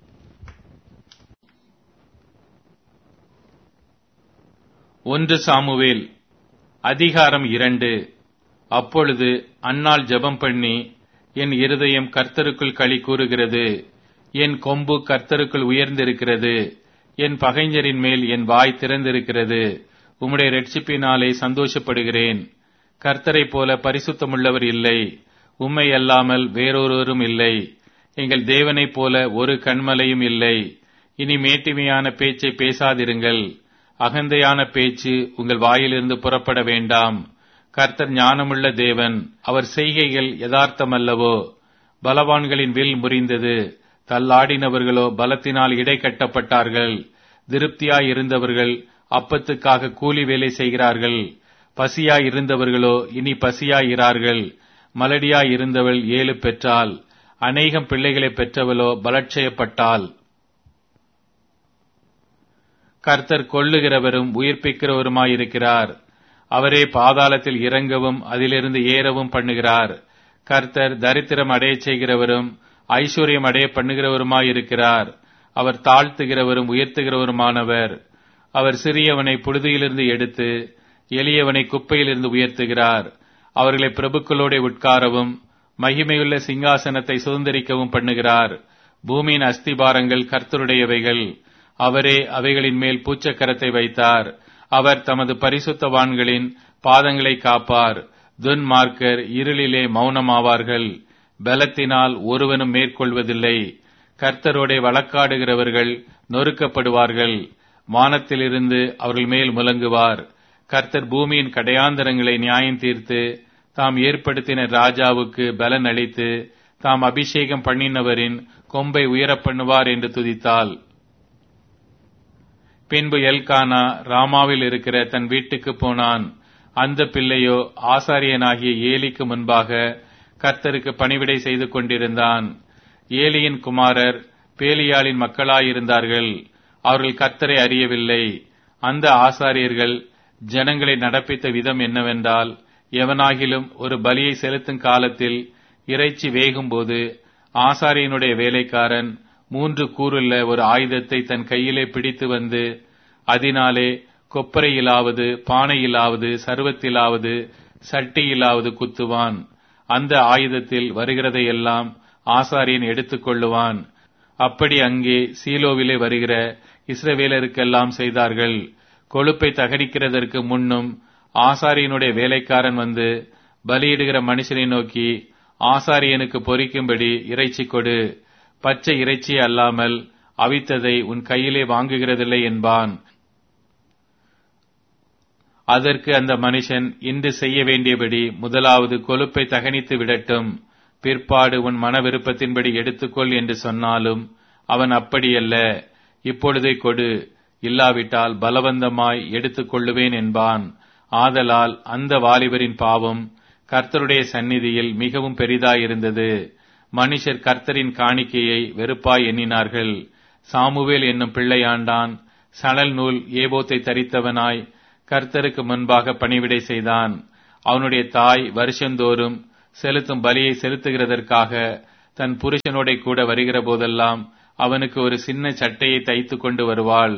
ஒன்று சாமுவேல் அதிகாரம் இரண்டு அப்பொழுது அன்னாள் ஜெபம் பண்ணி என் இருதயம் கர்த்தருக்குள் களி கூறுகிறது என் கொம்பு கர்த்தருக்குள் உயர்ந்திருக்கிறது என் பகைஞரின் மேல் என் வாய் திறந்திருக்கிறது உம்முடைய ரட்சிப்பினாலே சந்தோஷப்படுகிறேன் கர்த்தரைப் போல பரிசுத்தமுள்ளவர் இல்லை உம்மை அல்லாமல் வேறொருவரும் இல்லை எங்கள் தேவனைப் போல ஒரு கண்மலையும் இல்லை இனி மேட்டிமையான பேச்சை பேசாதிருங்கள் அகந்தையான பேச்சு உங்கள் வாயிலிருந்து புறப்பட வேண்டாம் கர்த்தர் ஞானமுள்ள தேவன் அவர் செய்கைகள் யதார்த்தமல்லவோ பலவான்களின் வில் முறிந்தது தள்ளாடினவர்களோ பலத்தினால் இடை கட்டப்பட்டார்கள் திருப்தியாய் இருந்தவர்கள் அப்பத்துக்காக கூலி வேலை செய்கிறார்கள் பசியாய் இருந்தவர்களோ இனி பசியாய் இரார்கள் மலடியாய் இருந்தவள் ஏழு பெற்றாள் அநேகம் பிள்ளைகளை பெற்றவளோ பலட்சயப்பட்டாள் கர்த்தர் கொள்ளுகிறவரும் உயிர்ப்பிக்கிறவருமாயிருக்கிறார் அவரே பாதாளத்தில் இறங்கவும் அதிலிருந்து ஏறவும் பண்ணுகிறார் கர்த்தர் தரித்திரம் அடையச் செய்கிறவரும் ஐஸ்வர்யம் அடைய பண்ணுகிறவருமாயிருக்கிறார் அவர் தாழ்த்துகிறவரும் உயர்த்துகிறவருமானவர் அவர் சிறியவனை புழுதியிலிருந்து எடுத்து எளியவனை குப்பையிலிருந்து உயர்த்துகிறார் அவர்களை பிரபுக்களோட உட்காரவும் மகிமையுள்ள சிங்காசனத்தை சுதந்திரிக்கவும் பண்ணுகிறார் பூமியின் அஸ்திபாரங்கள் கர்த்தருடையவைகள் அவரே அவைகளின் மேல் பூச்சக்கரத்தை வைத்தார் அவர் தமது பரிசுத்தவான்களின் பாதங்களை காப்பார் துன்மார்க்கர் இருளிலே மௌனமாவார்கள் பலத்தினால் ஒருவனும் மேற்கொள்வதில்லை கர்த்தரோட வழக்காடுகிறவர்கள் நொறுக்கப்படுவார்கள் வானத்திலிருந்து அவர்கள் மேல் முழங்குவார் கர்த்தர் பூமியின் கடையாந்தரங்களை நியாயம் தீர்த்து தாம் ஏற்படுத்தின ராஜாவுக்கு பலன் அளித்து தாம் அபிஷேகம் பண்ணினவரின் கொம்பை உயரப் பண்ணுவார் என்று துதித்தாள் பின்பு எல்கானா ராமாவில் இருக்கிற தன் வீட்டுக்கு போனான் அந்த பிள்ளையோ ஆசாரியனாகிய ஏலிக்கு முன்பாக கர்த்தருக்கு பணிவிடை செய்து கொண்டிருந்தான் ஏலியின் குமாரர் பேலியாளின் மக்களாயிருந்தார்கள் அவர்கள் கர்த்தரை அறியவில்லை அந்த ஆசாரியர்கள் ஜனங்களை நடப்பித்த விதம் என்னவென்றால் எவனாகிலும் ஒரு பலியை செலுத்தும் காலத்தில் இறைச்சி வேகும்போது ஆசாரியனுடைய வேலைக்காரன் மூன்று கூறுள்ள ஒரு ஆயுதத்தை தன் கையிலே பிடித்து வந்து அதனாலே கொப்பரையிலாவது பானையிலாவது சர்வத்திலாவது சட்டியிலாவது குத்துவான் அந்த ஆயுதத்தில் வருகிறதையெல்லாம் ஆசாரியன் எடுத்துக்கொள்ளுவான் அப்படி அங்கே சீலோவிலே வருகிற இஸ்ரவேலருக்கெல்லாம் செய்தார்கள் கொழுப்பை தகடிக்கிறதற்கு முன்னும் ஆசாரியனுடைய வேலைக்காரன் வந்து பலியிடுகிற மனுஷனை நோக்கி ஆசாரியனுக்கு பொறிக்கும்படி இறைச்சி கொடு பச்சை இறைச்சி அல்லாமல் அவித்ததை உன் கையிலே வாங்குகிறதில்லை என்பான் அதற்கு அந்த மனுஷன் இன்று செய்ய வேண்டியபடி முதலாவது கொழுப்பை தகனித்து விடட்டும் பிற்பாடு உன் மன விருப்பத்தின்படி எடுத்துக்கொள் என்று சொன்னாலும் அவன் அப்படியல்ல இப்பொழுதே கொடு இல்லாவிட்டால் பலவந்தமாய் எடுத்துக் கொள்ளுவேன் என்பான் ஆதலால் அந்த வாலிபரின் பாவம் கர்த்தருடைய சந்நிதியில் மிகவும் பெரிதாயிருந்தது மனுஷர் கர்த்தரின் காணிக்கையை வெறுப்பாய் எண்ணினார்கள் சாமுவேல் என்னும் பிள்ளையாண்டான் சணல் நூல் ஏபோத்தை தரித்தவனாய் கர்த்தருக்கு முன்பாக பணிவிடை செய்தான் அவனுடைய தாய் வருஷந்தோறும் செலுத்தும் பலியை செலுத்துகிறதற்காக தன் புருஷனோட கூட வருகிற போதெல்லாம் அவனுக்கு ஒரு சின்ன சட்டையை தைத்து கொண்டு வருவாள்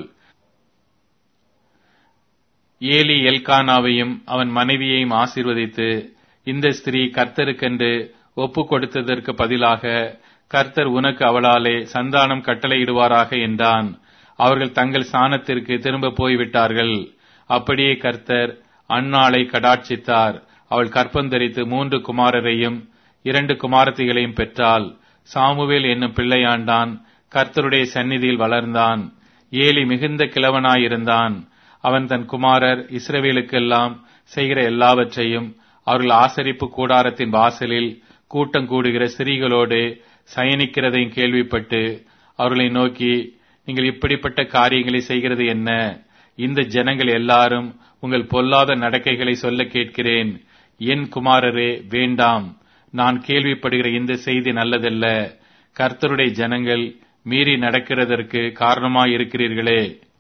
ஏலி எல்கானாவையும் அவன் மனைவியையும் ஆசீர்வதித்து இந்த ஸ்திரீ கர்த்தருக்கென்று ஒப்பு கொடுத்ததற்கு பதிலாக கர்த்தர் உனக்கு அவளாலே சந்தானம் கட்டளையிடுவாராக என்றான் அவர்கள் தங்கள் ஸ்தானத்திற்கு திரும்ப போய்விட்டார்கள் அப்படியே கர்த்தர் அன்னாளை கடாட்சித்தார் அவள் கற்பந்தரித்து மூன்று குமாரரையும் இரண்டு குமாரத்திகளையும் பெற்றாள் சாமுவேல் என்னும் பிள்ளையாண்டான் கர்த்தருடைய சந்நிதியில் வளர்ந்தான் ஏலி மிகுந்த கிழவனாயிருந்தான் அவன் தன் குமாரர் இஸ்ரவேலுக்கெல்லாம் செய்கிற எல்லாவற்றையும் அவர்கள் ஆசரிப்பு கூடாரத்தின் வாசலில் கூட்டம் கூடுகிற ஸ்திரீகளோடு சயனிக்கிறதையும் கேள்விப்பட்டு அவர்களை நோக்கி நீங்கள் இப்படிப்பட்ட காரியங்களை செய்கிறது என்ன இந்த ஜனங்கள் எல்லாரும் உங்கள் பொல்லாத நடக்கைகளை சொல்ல கேட்கிறேன் என் குமாரரே வேண்டாம் நான் கேள்விப்படுகிற இந்த செய்தி நல்லதல்ல கர்த்தருடைய ஜனங்கள் மீறி நடக்கிறதற்கு காரணமாயிருக்கிறீர்களே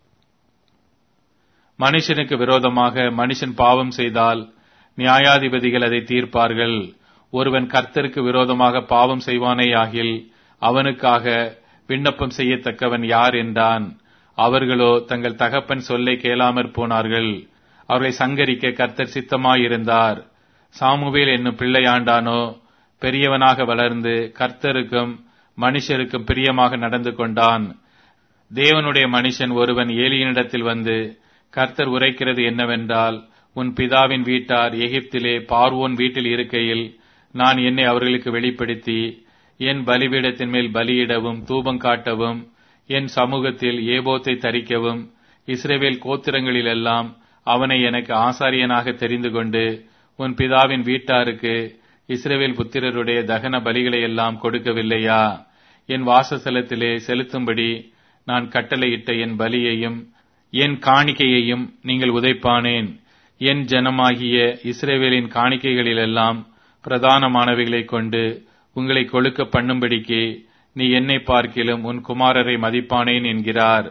மனுஷனுக்கு விரோதமாக மனுஷன் பாவம் செய்தால் நியாயாதிபதிகள் அதை தீர்ப்பார்கள் ஒருவன் கர்த்தருக்கு விரோதமாக பாவம் செய்வானேயாகில் அவனுக்காக விண்ணப்பம் செய்யத்தக்கவன் யார் என்றான் அவர்களோ தங்கள் தகப்பன் சொல்லை கேளாமற் போனார்கள் அவர்களை சங்கரிக்க கர்த்தர் சித்தமாயிருந்தார் சாமுவேல் என்னும் பிள்ளையாண்டானோ பெரியவனாக வளர்ந்து கர்த்தருக்கும் மனுஷருக்கும் பிரியமாக நடந்து கொண்டான் தேவனுடைய மனுஷன் ஒருவன் ஏலியனிடத்தில் வந்து கர்த்தர் உரைக்கிறது என்னவென்றால் உன் பிதாவின் வீட்டார் எகிப்திலே பார்வோன் வீட்டில் இருக்கையில் நான் என்னை அவர்களுக்கு வெளிப்படுத்தி என் பலிபீடத்தின் மேல் பலியிடவும் தூபம் காட்டவும் என் சமூகத்தில் ஏபோத்தை தரிக்கவும் இஸ்ரேவேல் கோத்திரங்களிலெல்லாம் அவனை எனக்கு ஆசாரியனாக தெரிந்து கொண்டு உன் பிதாவின் வீட்டாருக்கு இஸ்ரேவேல் புத்திரருடைய தகன பலிகளை எல்லாம் கொடுக்கவில்லையா என் வாசஸ்தலத்திலே செலுத்தும்படி நான் கட்டளையிட்ட என் பலியையும் என் காணிக்கையையும் நீங்கள் உதைப்பானேன் என் ஜனமாகிய இஸ்ரேவேலின் காணிக்கைகளிலெல்லாம் பிரதானமானவைகளைக் கொண்டு உங்களை கொழுக்க பண்ணும்படிக்கு நீ என்னை பார்க்கிலும் உன் குமாரரை மதிப்பானேன் என்கிறார்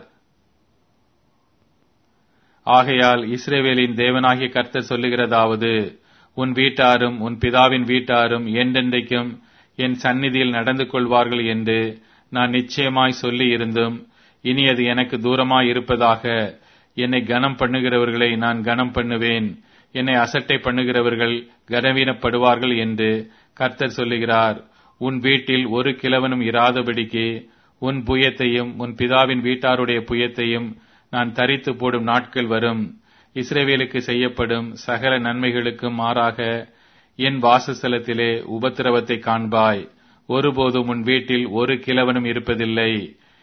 ஆகையால் இஸ்ரேவேலின் தேவனாகிய கர்த்தர் சொல்லுகிறதாவது உன் வீட்டாரும் உன் பிதாவின் வீட்டாரும் என்றென்றைக்கும் என் சந்நிதியில் நடந்து கொள்வார்கள் என்று நான் நிச்சயமாய் சொல்லி இருந்தும் இனி அது எனக்கு தூரமாய் இருப்பதாக என்னை கனம் பண்ணுகிறவர்களை நான் கனம் பண்ணுவேன் என்னை அசட்டை பண்ணுகிறவர்கள் கனவீனப்படுவார்கள் என்று கர்த்தர் சொல்லுகிறார் உன் வீட்டில் ஒரு கிழவனும் இராதபடிக்கு உன் புயத்தையும் உன் பிதாவின் வீட்டாருடைய புயத்தையும் நான் தரித்து போடும் நாட்கள் வரும் இஸ்ரேவேலுக்கு செய்யப்படும் சகல நன்மைகளுக்கும் மாறாக என் வாசஸ்தலத்திலே உபத்திரவத்தை காண்பாய் ஒருபோதும் உன் வீட்டில் ஒரு கிழவனும் இருப்பதில்லை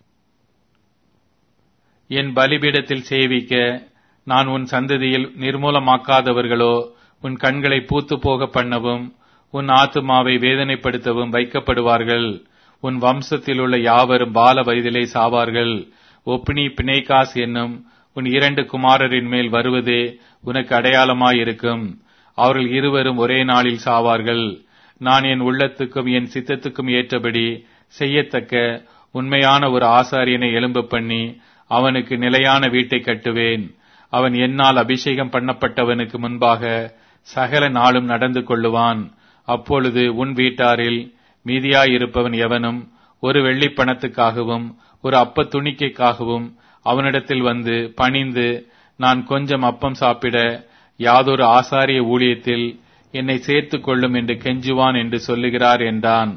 என் பலிபீடத்தில் சேவிக்க நான் உன் சந்ததியில் நிர்மூலமாக்காதவர்களோ உன் கண்களை பூத்து போக பண்ணவும் உன் ஆத்துமாவை வேதனைப்படுத்தவும் வைக்கப்படுவார்கள் உன் வம்சத்தில் உள்ள யாவரும் பால வயதிலே சாவார்கள் ஒப்னி பிணைகாஸ் என்னும் உன் இரண்டு குமாரரின் மேல் வருவதே உனக்கு அடையாளமாயிருக்கும் அவர்கள் இருவரும் ஒரே நாளில் சாவார்கள் நான் என் உள்ளத்துக்கும் என் சித்தத்துக்கும் ஏற்றபடி செய்யத்தக்க உண்மையான ஒரு ஆசாரியனை எழும்ப பண்ணி அவனுக்கு நிலையான வீட்டை கட்டுவேன் அவன் என்னால் அபிஷேகம் பண்ணப்பட்டவனுக்கு முன்பாக சகல நாளும் நடந்து கொள்ளுவான் அப்பொழுது உன் வீட்டாரில் மீதியாயிருப்பவன் எவனும் ஒரு வெள்ளிப் பணத்துக்காகவும் ஒரு அப்ப துணிக்கைக்காகவும் அவனிடத்தில் வந்து பணிந்து நான் கொஞ்சம் அப்பம் சாப்பிட யாதொரு ஆசாரிய ஊழியத்தில் என்னை சேர்த்துக் கொள்ளும் என்று கெஞ்சுவான் என்று சொல்லுகிறார் என்றான்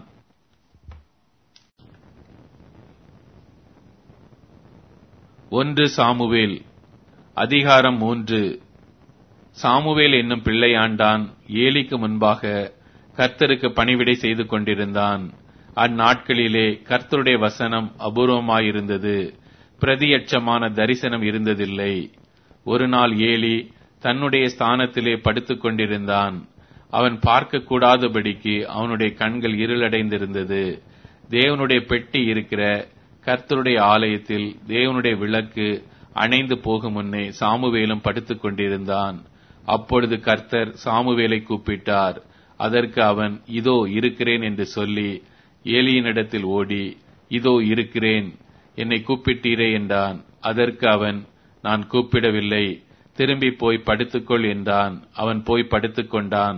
ஒன்று சாமுவேல் அதிகாரம் மூன்று சாமுவேல் என்னும் பிள்ளையாண்டான் ஏலிக்கு முன்பாக கர்த்தருக்கு பணிவிடை செய்து கொண்டிருந்தான் அந்நாட்களிலே கர்த்தருடைய வசனம் அபூர்வமாயிருந்தது பிரதியட்சமான தரிசனம் இருந்ததில்லை ஒரு நாள் ஏலி தன்னுடைய ஸ்தானத்திலே படுத்துக் கொண்டிருந்தான் அவன் பார்க்க கூடாதபடிக்கு அவனுடைய கண்கள் இருளடைந்திருந்தது தேவனுடைய பெட்டி இருக்கிற கர்த்தருடைய ஆலயத்தில் தேவனுடைய விளக்கு அணைந்து போகும் முன்னே சாமுவேலும் படுத்துக் கொண்டிருந்தான் அப்பொழுது கர்த்தர் சாமுவேலை கூப்பிட்டார் அதற்கு அவன் இதோ இருக்கிறேன் என்று சொல்லி ஏலியினிடத்தில் ஓடி இதோ இருக்கிறேன் என்னை கூப்பிட்டீரே என்றான் அதற்கு அவன் நான் கூப்பிடவில்லை திரும்பி போய் படுத்துக்கொள் என்றான் அவன் போய் படுத்துக்கொண்டான்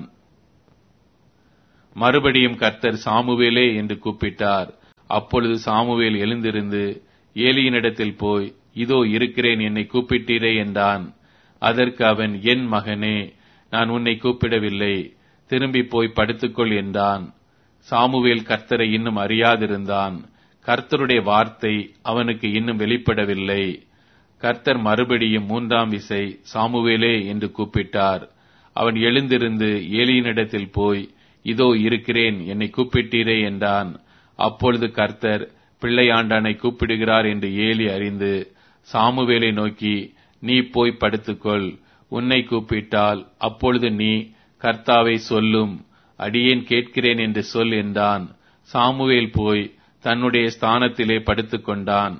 மறுபடியும் கர்த்தர் சாமுவேலே என்று கூப்பிட்டார் அப்பொழுது சாமுவேல் எழுந்திருந்து ஏலியினிடத்தில் போய் இதோ இருக்கிறேன் என்னை கூப்பிட்டீரே என்றான் அதற்கு அவன் என் மகனே நான் உன்னை கூப்பிடவில்லை திரும்பி போய் படுத்துக்கொள் என்றான் சாமுவேல் கர்த்தரை இன்னும் அறியாதிருந்தான் கர்த்தருடைய வார்த்தை அவனுக்கு இன்னும் வெளிப்படவில்லை கர்த்தர் மறுபடியும் மூன்றாம் விசை சாமுவேலே என்று கூப்பிட்டார் அவன் எழுந்திருந்து ஏலியினிடத்தில் போய் இதோ இருக்கிறேன் என்னை கூப்பிட்டீரே என்றான் அப்பொழுது கர்த்தர் பிள்ளையாண்டானை கூப்பிடுகிறார் என்று ஏலி அறிந்து சாமுவேலை நோக்கி நீ போய் படுத்துக்கொள் உன்னை கூப்பிட்டால் அப்பொழுது நீ கர்த்தாவை சொல்லும் அடியேன் கேட்கிறேன் என்று சொல் என்றான் சாமுவேல் போய் தன்னுடைய ஸ்தானத்திலே படுத்துக்கொண்டான்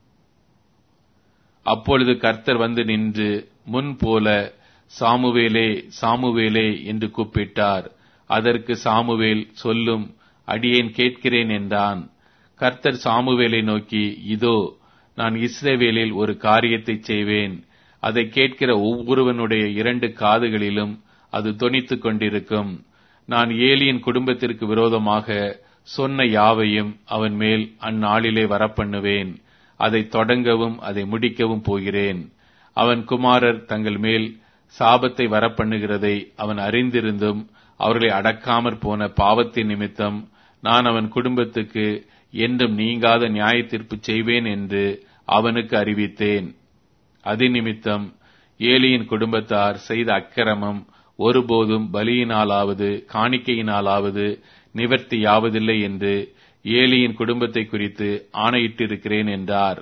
அப்பொழுது கர்த்தர் வந்து நின்று முன் போல சாமுவேலே சாமுவேலே என்று கூப்பிட்டார் அதற்கு சாமுவேல் சொல்லும் அடியேன் கேட்கிறேன் என்றான் கர்த்தர் சாமுவேலை நோக்கி இதோ நான் இஸ்ரேவேலில் ஒரு காரியத்தை செய்வேன் அதை கேட்கிற ஒவ்வொருவனுடைய இரண்டு காதுகளிலும் அது தொனித்துக் கொண்டிருக்கும் நான் ஏலியின் குடும்பத்திற்கு விரோதமாக சொன்ன யாவையும் அவன் மேல் அந்நாளிலே வரப்பண்ணுவேன் அதை தொடங்கவும் அதை முடிக்கவும் போகிறேன் அவன் குமாரர் தங்கள் மேல் சாபத்தை வரப்பண்ணுகிறதை அவன் அறிந்திருந்தும் அவர்களை அடக்காமற் போன பாவத்தின் நிமித்தம் நான் அவன் குடும்பத்துக்கு என்றும் நீங்காத நியாய தீர்ப்பு செய்வேன் என்று அவனுக்கு அறிவித்தேன் அது நிமித்தம் ஏலியின் குடும்பத்தார் செய்த அக்கிரமம் ஒருபோதும் பலியினாலாவது காணிக்கையினாலாவது நிவர்த்தியாவதில்லை என்று ஏலியின் குடும்பத்தை குறித்து ஆணையிட்டிருக்கிறேன் என்றார்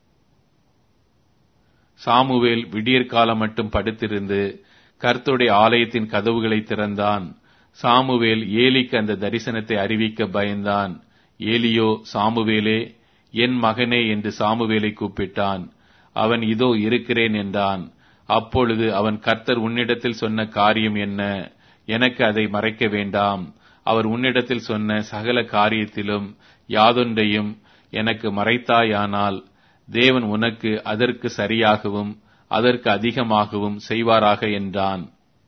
சாமுவேல் விடியற்காலம் மட்டும் படுத்திருந்து கர்த்தருடைய ஆலயத்தின் கதவுகளை திறந்தான் சாமுவேல் ஏலிக்கு அந்த தரிசனத்தை அறிவிக்க பயந்தான் ஏலியோ சாமுவேலே என் மகனே என்று சாமுவேலை கூப்பிட்டான் அவன் இதோ இருக்கிறேன் என்றான் அப்பொழுது அவன் கர்த்தர் உன்னிடத்தில் சொன்ன காரியம் என்ன எனக்கு அதை மறைக்க வேண்டாம் அவர் உன்னிடத்தில் சொன்ன சகல காரியத்திலும் யாதொன்றையும் எனக்கு மறைத்தாயானால் தேவன் உனக்கு அதற்கு சரியாகவும் அதற்கு அதிகமாகவும் செய்வாராக என்றான்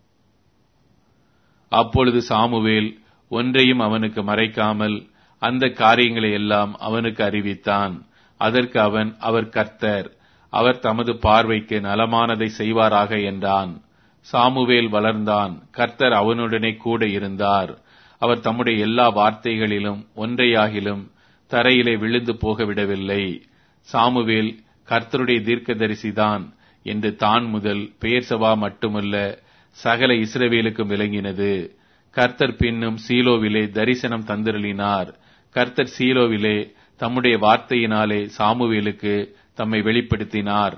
அப்பொழுது சாமுவேல் ஒன்றையும் அவனுக்கு மறைக்காமல் அந்த காரியங்களை எல்லாம் அவனுக்கு அறிவித்தான் அதற்கு அவன் அவர் கர்த்தர் அவர் தமது பார்வைக்கு நலமானதை செய்வாராக என்றான் சாமுவேல் வளர்ந்தான் கர்த்தர் அவனுடனே கூட இருந்தார் அவர் தம்முடைய எல்லா வார்த்தைகளிலும் ஒன்றையாகிலும் தரையிலே விழுந்து போக விடவில்லை சாமுவேல் கர்த்தருடைய தீர்க்கதரிசிதான் என்று தான் முதல் பெயர்சபா மட்டுமல்ல சகல இஸ்ரவேலுக்கும் விளங்கினது கர்த்தர் பின்னும் சீலோவிலே தரிசனம் தந்திரளினார் கர்த்தர் சீலோவிலே தம்முடைய வார்த்தையினாலே சாமுவேலுக்கு தம்மை வெளிப்படுத்தினார்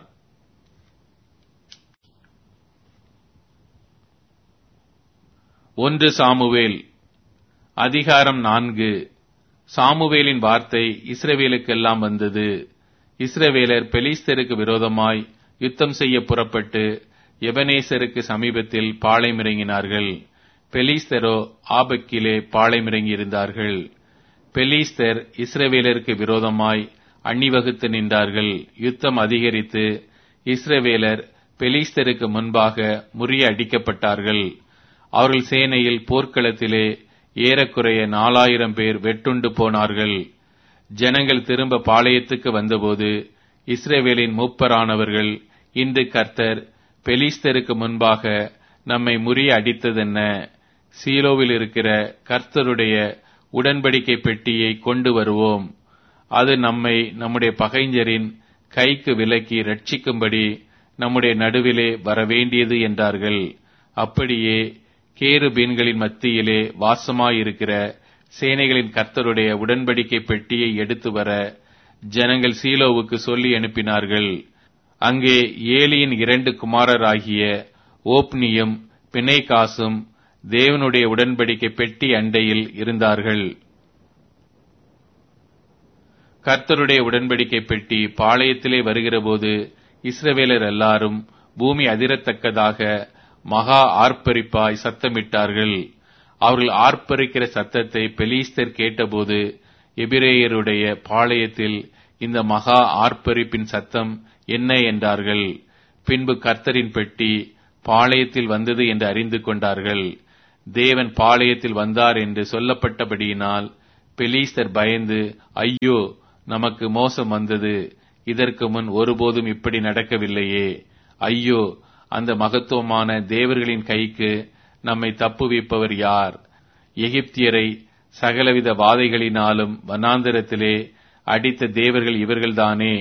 ஒன்று சாமுவேல் அதிகாரம் நான்கு சாமுவேலின் வார்த்தை இஸ்ரவேலுக்கெல்லாம் வந்தது இஸ்ரவேலர் பெலிஸ்தருக்கு விரோதமாய் யுத்தம் செய்ய புறப்பட்டு எபனேசருக்கு சமீபத்தில் பாளையமிறங்கினார்கள் பெலிஸ்தரோ ஆபக்கிலே பாளையமிறங்கியிருந்தார்கள் பெலிஸ்தர் இஸ்ரவேலருக்கு விரோதமாய் அணிவகுத்து நின்றார்கள் யுத்தம் அதிகரித்து இஸ்ரவேலர் பெலிஸ்தருக்கு முன்பாக முறியடிக்கப்பட்டார்கள் அவர்கள் சேனையில் போர்க்களத்திலே ஏறக்குறைய நாலாயிரம் பேர் வெட்டுண்டு போனார்கள் ஜனங்கள் திரும்ப பாளையத்துக்கு வந்தபோது இஸ்ரேவேலின் மூப்பரானவர்கள் இன்று கர்த்தர் பெலிஸ்தருக்கு முன்பாக நம்மை முறிய அடித்ததென்ன சீலோவில் இருக்கிற கர்த்தருடைய உடன்படிக்கை பெட்டியை கொண்டு வருவோம் அது நம்மை நம்முடைய பகைஞரின் கைக்கு விலக்கி ரட்சிக்கும்படி நம்முடைய நடுவிலே வரவேண்டியது என்றார்கள் அப்படியே கேருபீன்களின் மத்தியிலே வாசமாயிருக்கிற சேனைகளின் கர்த்தருடைய உடன்படிக்கை பெட்டியை எடுத்து வர ஜனங்கள் சீலோவுக்கு சொல்லி அனுப்பினார்கள் அங்கே ஏலியின் இரண்டு குமாரராகிய ஓப்னியும் பிணைகாசும் தேவனுடைய உடன்படிக்கை பெட்டி அண்டையில் இருந்தார்கள் கர்த்தருடைய உடன்படிக்கை பெட்டி பாளையத்திலே வருகிறபோது இஸ்ரவேலர் எல்லாரும் பூமி அதிரத்தக்கதாக மகா ஆர்ப்பரிப்பாய் சத்தமிட்டார்கள் அவர்கள் ஆர்ப்பரிக்கிற சத்தத்தை பெலீஸ்தர் கேட்டபோது எபிரேயருடைய பாளையத்தில் இந்த மகா ஆர்ப்பரிப்பின் சத்தம் என்ன என்றார்கள் பின்பு கர்த்தரின் பெட்டி பாளையத்தில் வந்தது என்று அறிந்து கொண்டார்கள் தேவன் பாளையத்தில் வந்தார் என்று சொல்லப்பட்டபடியினால் பெலீஸ்தர் பயந்து ஐயோ நமக்கு மோசம் வந்தது இதற்கு முன் ஒருபோதும் இப்படி நடக்கவில்லையே ஐயோ அந்த மகத்துவமான தேவர்களின் கைக்கு நம்மை தப்புவிப்பவர் யார் எகிப்தியரை சகலவித வாதைகளினாலும் வனாந்தரத்திலே அடித்த தேவர்கள் இவர்கள்தானே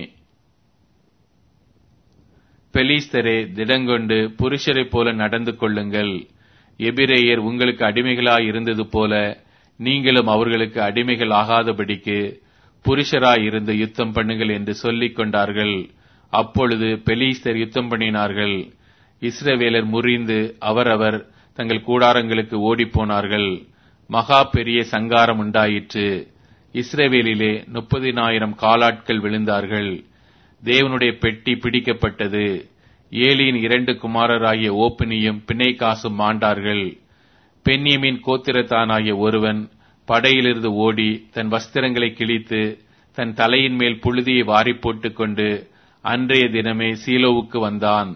பெலிஸ்தரே திடங்கொண்டு புருஷரைப் போல நடந்து கொள்ளுங்கள் எபிரேயர் உங்களுக்கு அடிமைகளாய் இருந்தது போல நீங்களும் அவர்களுக்கு அடிமைகள் ஆகாதபடிக்கு புருஷராய் இருந்து யுத்தம் பண்ணுங்கள் என்று சொல்லிக் கொண்டார்கள் அப்பொழுது பெலிஸ்தர் யுத்தம் பண்ணினார்கள் இஸ்ரவேலர் முறிந்து அவரவர் தங்கள் கூடாரங்களுக்கு ஓடிப்போனார்கள் மகா பெரிய சங்காரம் உண்டாயிற்று இஸ்ரவேலிலே முப்பதினாயிரம் காலாட்கள் விழுந்தார்கள் தேவனுடைய பெட்டி பிடிக்கப்பட்டது ஏலியின் இரண்டு குமாரராகிய ஓப்பினியும் பிணைக்காசும் மாண்டார்கள் பெண்ணியமின் கோத்திரத்தானாகிய ஒருவன் படையிலிருந்து ஓடி தன் வஸ்திரங்களை கிழித்து தன் தலையின் மேல் புழுதியை வாரி போட்டுக் கொண்டு அன்றைய தினமே சீலோவுக்கு வந்தான்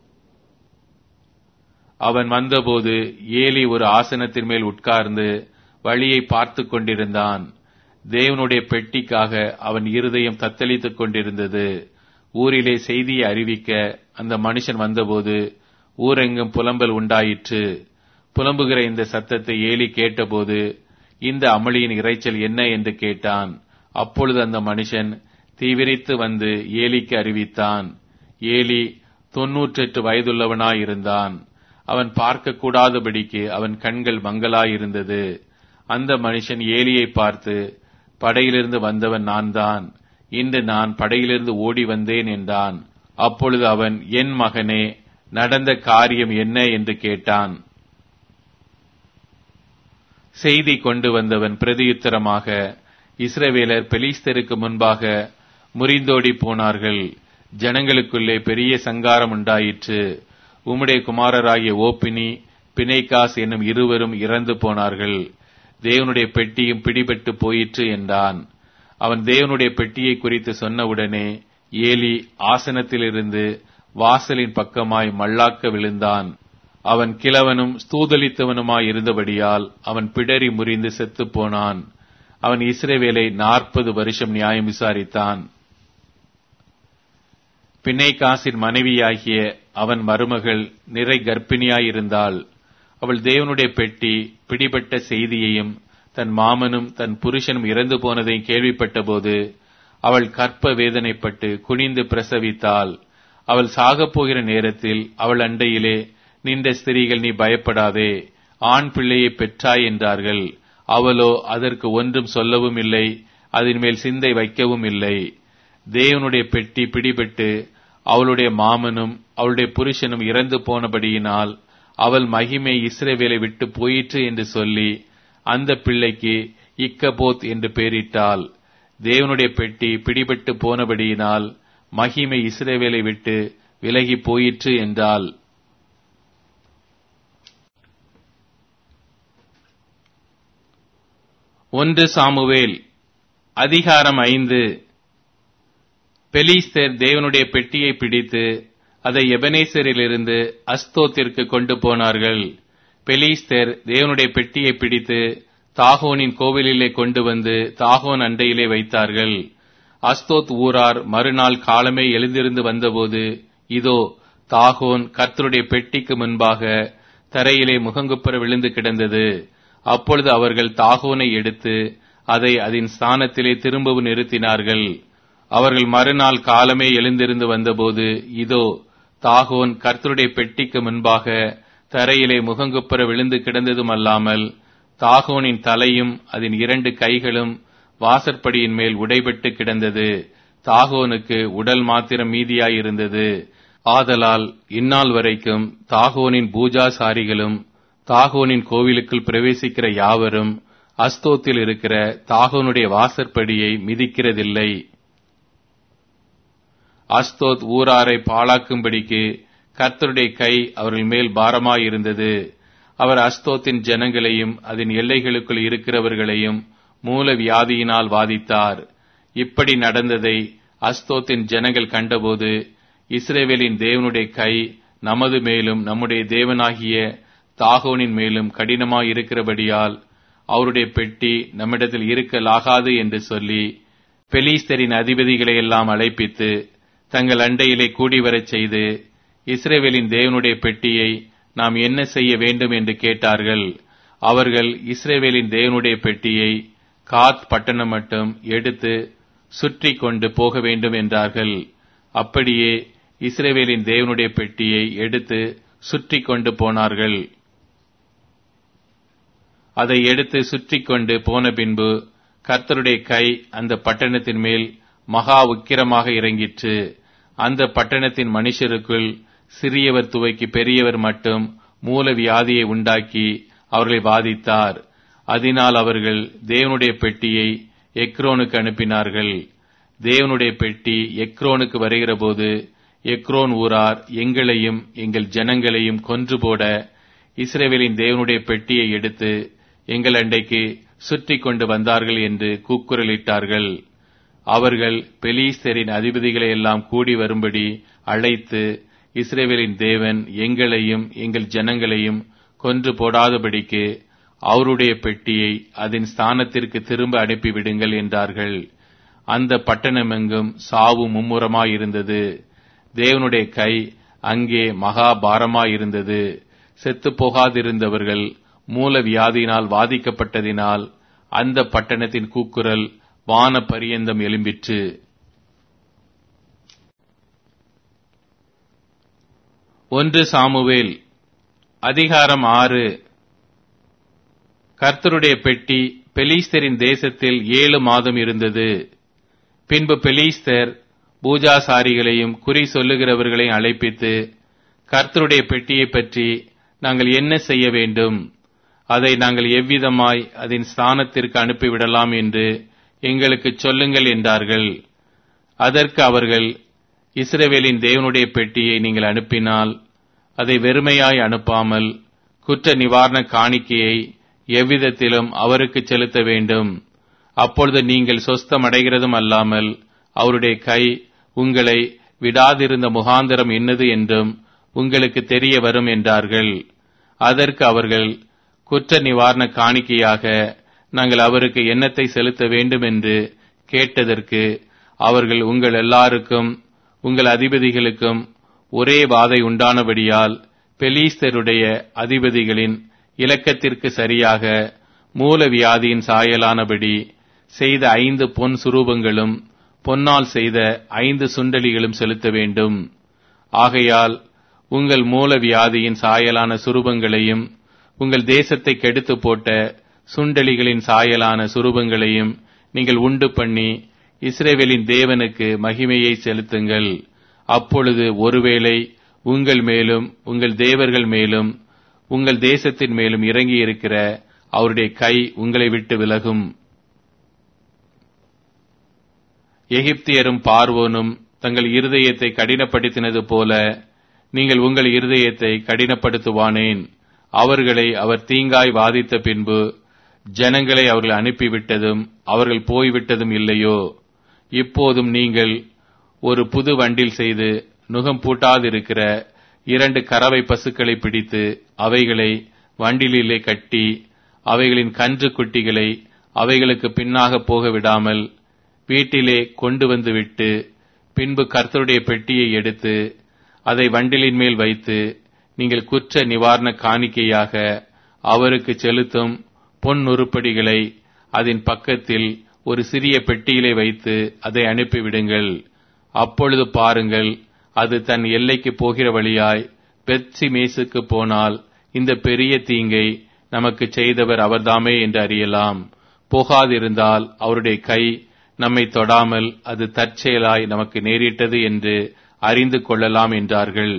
அவன் வந்தபோது ஏலி ஒரு ஆசனத்தின் மேல் உட்கார்ந்து வழியை பார்த்து கொண்டிருந்தான் தேவனுடைய பெட்டிக்காக அவன் இருதயம் தத்தளித்துக் கொண்டிருந்தது ஊரிலே செய்தியை அறிவிக்க அந்த மனுஷன் வந்தபோது ஊரெங்கும் புலம்பல் உண்டாயிற்று புலம்புகிற இந்த சத்தத்தை ஏலி கேட்டபோது இந்த அமளியின் இறைச்சல் என்ன என்று கேட்டான் அப்பொழுது அந்த மனுஷன் தீவிரித்து வந்து ஏலிக்கு அறிவித்தான் ஏலி தொன்னூற்றெட்டு வயதுள்ளவனாயிருந்தான் அவன் பார்க்க கூடாதபடிக்கு அவன் கண்கள் மங்கலாயிருந்தது அந்த மனுஷன் ஏலியை பார்த்து படையிலிருந்து வந்தவன் நான் தான் இன்று நான் படையிலிருந்து ஓடி வந்தேன் என்றான் அப்பொழுது அவன் என் மகனே நடந்த காரியம் என்ன என்று கேட்டான் செய்தி கொண்டு வந்தவன் பிரதியுத்தரமாக இஸ்ரவேலர் பெலிஸ்தருக்கு முன்பாக முறிந்தோடி போனார்கள் ஜனங்களுக்குள்ளே பெரிய சங்காரம் உண்டாயிற்று உம்முடைய குமாரராகிய ஓப்பினி பிணைக்காஸ் என்னும் இருவரும் இறந்து போனார்கள் தேவனுடைய பெட்டியும் பிடிபட்டு போயிற்று என்றான் அவன் தேவனுடைய பெட்டியை குறித்து சொன்னவுடனே ஏலி ஆசனத்திலிருந்து வாசலின் பக்கமாய் மல்லாக்க விழுந்தான் அவன் கிழவனும் ஸ்தூதலித்தவனுமாய் இருந்தபடியால் அவன் பிடரி முறிந்து செத்துப் போனான் அவன் இஸ்ரேவேலை நாற்பது வருஷம் நியாயம் விசாரித்தான் பிணைக்காசின் மனைவியாகிய அவன் மருமகள் நிறை கர்ப்பிணியாயிருந்தாள் அவள் தேவனுடைய பெட்டி பிடிபட்ட செய்தியையும் தன் மாமனும் தன் புருஷனும் இறந்து போனதையும் கேள்விப்பட்டபோது அவள் கற்ப வேதனைப்பட்டு குனிந்து பிரசவித்தாள் அவள் சாகப் போகிற நேரத்தில் அவள் அண்டையிலே நின்ற ஸ்திரீகள் நீ பயப்படாதே ஆண் பிள்ளையை பெற்றாய் என்றார்கள் அவளோ அதற்கு ஒன்றும் சொல்லவும் இல்லை அதன் மேல் சிந்தை வைக்கவும் இல்லை தேவனுடைய பெட்டி பிடிபட்டு அவளுடைய மாமனும் அவளுடைய புருஷனும் இறந்து போனபடியினால் அவள் மகிமை இஸ்ரேவேலை விட்டு போயிற்று என்று சொல்லி அந்த பிள்ளைக்கு இக்கபோத் என்று பெயரிட்டாள் தேவனுடைய பெட்டி பிடிபட்டு போனபடியினால் மகிமை இஸ்ரேவேலை விட்டு விலகி போயிற்று என்றாள் ஒன்று சாமுவேல் அதிகாரம் ஐந்து பெலிஸ்தர் தேவனுடைய பெட்டியை பிடித்து அதை எபனேசரிலிருந்து அஸ்தோத்திற்கு கொண்டு போனார்கள் பெலிஸ்தர் தேவனுடைய பெட்டியை பிடித்து தாகோனின் கோவிலிலே கொண்டு வந்து தாகோன் அண்டையிலே வைத்தார்கள் அஸ்தோத் ஊரார் மறுநாள் காலமே எழுந்திருந்து வந்தபோது இதோ தாகோன் கர்த்தருடைய பெட்டிக்கு முன்பாக தரையிலே முகங்குப்புற விழுந்து கிடந்தது அப்பொழுது அவர்கள் தாகோனை எடுத்து அதை அதன் ஸ்தானத்திலே திரும்பவும் நிறுத்தினார்கள் அவர்கள் மறுநாள் காலமே எழுந்திருந்து வந்தபோது இதோ தாகோன் கர்த்தருடைய பெட்டிக்கு முன்பாக தரையிலே முகங்குப்புற விழுந்து கிடந்ததும் அல்லாமல் தாகோனின் தலையும் அதன் இரண்டு கைகளும் வாசற்படியின் மேல் உடைபட்டு கிடந்தது தாகோனுக்கு உடல் மாத்திரம் மீதியாயிருந்தது ஆதலால் இந்நாள் வரைக்கும் தாகோனின் பூஜாசாரிகளும் தாகோனின் கோவிலுக்குள் பிரவேசிக்கிற யாவரும் அஸ்தோத்தில் இருக்கிற தாகோனுடைய வாசற்படியை மிதிக்கிறதில்லை அஸ்தோத் ஊராரை பாழாக்கும்படிக்கு கர்த்தருடைய கை அவர்கள் மேல் பாரமாயிருந்தது அவர் அஸ்தோத்தின் ஜனங்களையும் அதன் எல்லைகளுக்குள் இருக்கிறவர்களையும் மூல வியாதியினால் வாதித்தார் இப்படி நடந்ததை அஸ்தோத்தின் ஜனங்கள் கண்டபோது இஸ்ரேவேலின் தேவனுடைய கை நமது மேலும் நம்முடைய தேவனாகிய தாகோனின் மேலும் கடினமாய் இருக்கிறபடியால் அவருடைய பெட்டி நம்மிடத்தில் இருக்கலாகாது என்று சொல்லி பெலிஸ்தரின் அதிபதிகளை எல்லாம் அழைப்பித்து தங்கள் அண்டையிலே கூடி வரச் செய்து இஸ்ரேவேலின் தேவனுடைய பெட்டியை நாம் என்ன செய்ய வேண்டும் என்று கேட்டார்கள் அவர்கள் இஸ்ரேவேலின் தேவனுடைய பெட்டியை காத் பட்டணம் மட்டும் எடுத்து சுற்றி கொண்டு போக வேண்டும் என்றார்கள் அப்படியே இஸ்ரேவேலின் தேவனுடைய பெட்டியை எடுத்து சுற்றி கொண்டு போனார்கள் அதை எடுத்து சுற்றி கொண்டு போன பின்பு கர்த்தருடைய கை அந்த பட்டணத்தின் மேல் மகா உக்கிரமாக இறங்கிற்று அந்த பட்டணத்தின் மனுஷருக்குள் சிறியவர் துவைக்கு பெரியவர் மட்டும் மூல வியாதியை உண்டாக்கி அவர்களை வாதித்தார் அதனால் அவர்கள் தேவனுடைய பெட்டியை எக்ரோனுக்கு அனுப்பினார்கள் தேவனுடைய பெட்டி எக்ரோனுக்கு வருகிறபோது எக்ரோன் ஊரார் எங்களையும் எங்கள் ஜனங்களையும் கொன்று போட இஸ்ரேவேலின் தேவனுடைய பெட்டியை எடுத்து எங்கள் அண்டைக்கு சுற்றி கொண்டு வந்தார்கள் என்று கூக்குரலிட்டார்கள் அவர்கள் பெலீஸ்தரின் அதிபதிகளை எல்லாம் கூடி வரும்படி அழைத்து இஸ்ரேவேலின் தேவன் எங்களையும் எங்கள் ஜனங்களையும் கொன்று போடாதபடிக்கு அவருடைய பெட்டியை அதன் ஸ்தானத்திற்கு திரும்ப அனுப்பிவிடுங்கள் என்றார்கள் அந்த பட்டணமெங்கும் சாவு மும்முரமாயிருந்தது தேவனுடைய கை அங்கே மகா பாரமாயிருந்தது செத்து போகாதிருந்தவர்கள் மூல வியாதியினால் வாதிக்கப்பட்டதினால் அந்த பட்டணத்தின் கூக்குரல் வான பரியந்தம் எழும்பிற்று ஒன்று சாமுவேல் அதிகாரம் ஆறு கர்த்தருடைய பெட்டி பெலீஸ்தரின் தேசத்தில் ஏழு மாதம் இருந்தது பின்பு பெலீஸ்தர் பூஜாசாரிகளையும் குறி சொல்லுகிறவர்களையும் அழைப்பித்து கர்த்தருடைய பெட்டியை பற்றி நாங்கள் என்ன செய்ய வேண்டும் அதை நாங்கள் எவ்விதமாய் அதன் ஸ்தானத்திற்கு அனுப்பிவிடலாம் என்று எங்களுக்கு சொல்லுங்கள் என்றார்கள் அதற்கு அவர்கள் இஸ்ரவேலின் தேவனுடைய பெட்டியை நீங்கள் அனுப்பினால் அதை வெறுமையாய் அனுப்பாமல் குற்ற நிவாரண காணிக்கையை எவ்விதத்திலும் அவருக்கு செலுத்த வேண்டும் அப்பொழுது நீங்கள் சொஸ்தமடைகிறதும் அல்லாமல் அவருடைய கை உங்களை விடாதிருந்த முகாந்திரம் என்னது என்றும் உங்களுக்கு தெரிய வரும் என்றார்கள் அதற்கு அவர்கள் குற்ற நிவாரண காணிக்கையாக நாங்கள் அவருக்கு எண்ணத்தை செலுத்த வேண்டும் என்று கேட்டதற்கு அவர்கள் உங்கள் எல்லாருக்கும் உங்கள் அதிபதிகளுக்கும் ஒரே வாதை உண்டானபடியால் பெலீஸ்தருடைய அதிபதிகளின் இலக்கத்திற்கு சரியாக மூல வியாதியின் சாயலானபடி செய்த ஐந்து பொன் சுரூபங்களும் பொன்னால் செய்த ஐந்து சுண்டலிகளும் செலுத்த வேண்டும் ஆகையால் உங்கள் மூல வியாதியின் சாயலான சுரூபங்களையும் உங்கள் தேசத்தை கெடுத்து போட்ட சுண்டலிகளின் சாயலான சுரூபங்களையும் நீங்கள் உண்டு பண்ணி இஸ்ரேவேலின் தேவனுக்கு மகிமையை செலுத்துங்கள் அப்பொழுது ஒருவேளை உங்கள் மேலும் உங்கள் தேவர்கள் மேலும் உங்கள் தேசத்தின் மேலும் இறங்கி இருக்கிற அவருடைய கை உங்களை விட்டு விலகும் எகிப்தியரும் பார்வோனும் தங்கள் இருதயத்தை கடினப்படுத்தினது போல நீங்கள் உங்கள் இருதயத்தை கடினப்படுத்துவானேன் அவர்களை அவர் தீங்காய் வாதித்த பின்பு ஜனங்களை அவர்கள் அனுப்பிவிட்டதும் அவர்கள் போய்விட்டதும் இல்லையோ இப்போதும் நீங்கள் ஒரு புது வண்டில் செய்து நுகம் பூட்டாதிருக்கிற இரண்டு கறவை பசுக்களை பிடித்து அவைகளை வண்டிலே கட்டி அவைகளின் கன்று குட்டிகளை அவைகளுக்கு பின்னாக போக விடாமல் வீட்டிலே கொண்டு வந்து விட்டு பின்பு கர்த்தருடைய பெட்டியை எடுத்து அதை வண்டிலின் மேல் வைத்து நீங்கள் குற்ற நிவாரண காணிக்கையாக அவருக்கு செலுத்தும் பொன் உருப்படிகளை அதன் பக்கத்தில் ஒரு சிறிய பெட்டியிலே வைத்து அதை அனுப்பிவிடுங்கள் அப்பொழுது பாருங்கள் அது தன் எல்லைக்கு போகிற வழியாய் பெட்சி மேசுக்கு போனால் இந்த பெரிய தீங்கை நமக்கு செய்தவர் அவர்தாமே என்று அறியலாம் போகாதிருந்தால் அவருடைய கை நம்மை தொடாமல் அது தற்செயலாய் நமக்கு நேரிட்டது என்று அறிந்து கொள்ளலாம் என்றார்கள்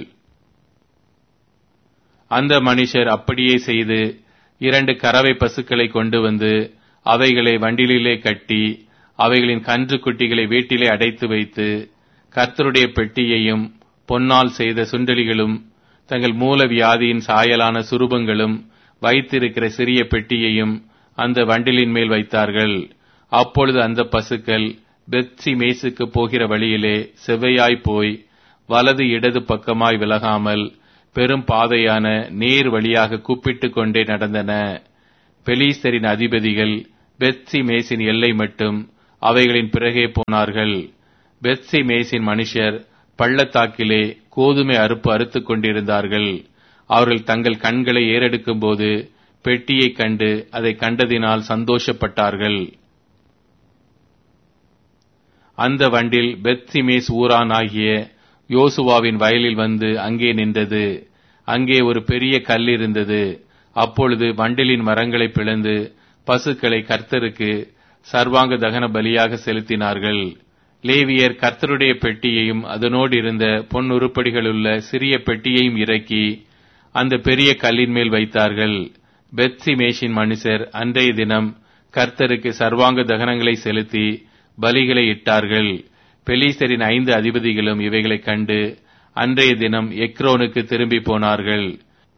அந்த மனுஷர் அப்படியே செய்து இரண்டு கறவை பசுக்களை கொண்டு வந்து அவைகளை வண்டிலே கட்டி அவைகளின் கன்று குட்டிகளை வீட்டிலே அடைத்து வைத்து கர்த்தருடைய பெட்டியையும் பொன்னால் செய்த சுண்டலிகளும் தங்கள் மூல வியாதியின் சாயலான சுரூபங்களும் வைத்திருக்கிற சிறிய பெட்டியையும் அந்த வண்டிலின் மேல் வைத்தார்கள் அப்பொழுது அந்த பசுக்கள் பெத்சி மேசுக்கு போகிற வழியிலே செவ்வையாய் போய் வலது இடது பக்கமாய் விலகாமல் பெரும் பாதையான நேர் வழியாக கூப்பிட்டு கொண்டே நடந்தன பெலீஸ்தரின் அதிபதிகள் பெத்சி மேசின் எல்லை மட்டும் அவைகளின் பிறகே போனார்கள் பெத்சி மேசின் மனுஷர் பள்ளத்தாக்கிலே கோதுமை அறுப்பு அறுத்துக் கொண்டிருந்தார்கள் அவர்கள் தங்கள் கண்களை ஏறெடுக்கும் போது பெட்டியைக் கண்டு அதை கண்டதினால் சந்தோஷப்பட்டார்கள் அந்த வண்டில் பெத்சிமேஸ் ஊரான் ஆகிய யோசுவாவின் வயலில் வந்து அங்கே நின்றது அங்கே ஒரு பெரிய கல் இருந்தது அப்பொழுது வண்டிலின் மரங்களை பிளந்து பசுக்களை கர்த்தருக்கு சர்வாங்க தகன பலியாக செலுத்தினார்கள் லேவியர் கர்த்தருடைய பெட்டியையும் அதனோடு இருந்த பொன் உருப்படிகளுள்ள சிறிய பெட்டியையும் இறக்கி அந்த பெரிய கல்லின் மேல் வைத்தார்கள் பெத்சி மேஷின் மனுஷர் அன்றைய தினம் கர்த்தருக்கு சர்வாங்க தகனங்களை செலுத்தி பலிகளை இட்டார்கள் பெலீசரின் ஐந்து அதிபதிகளும் இவைகளைக் கண்டு அன்றைய தினம் எக்ரோனுக்கு திரும்பி போனார்கள்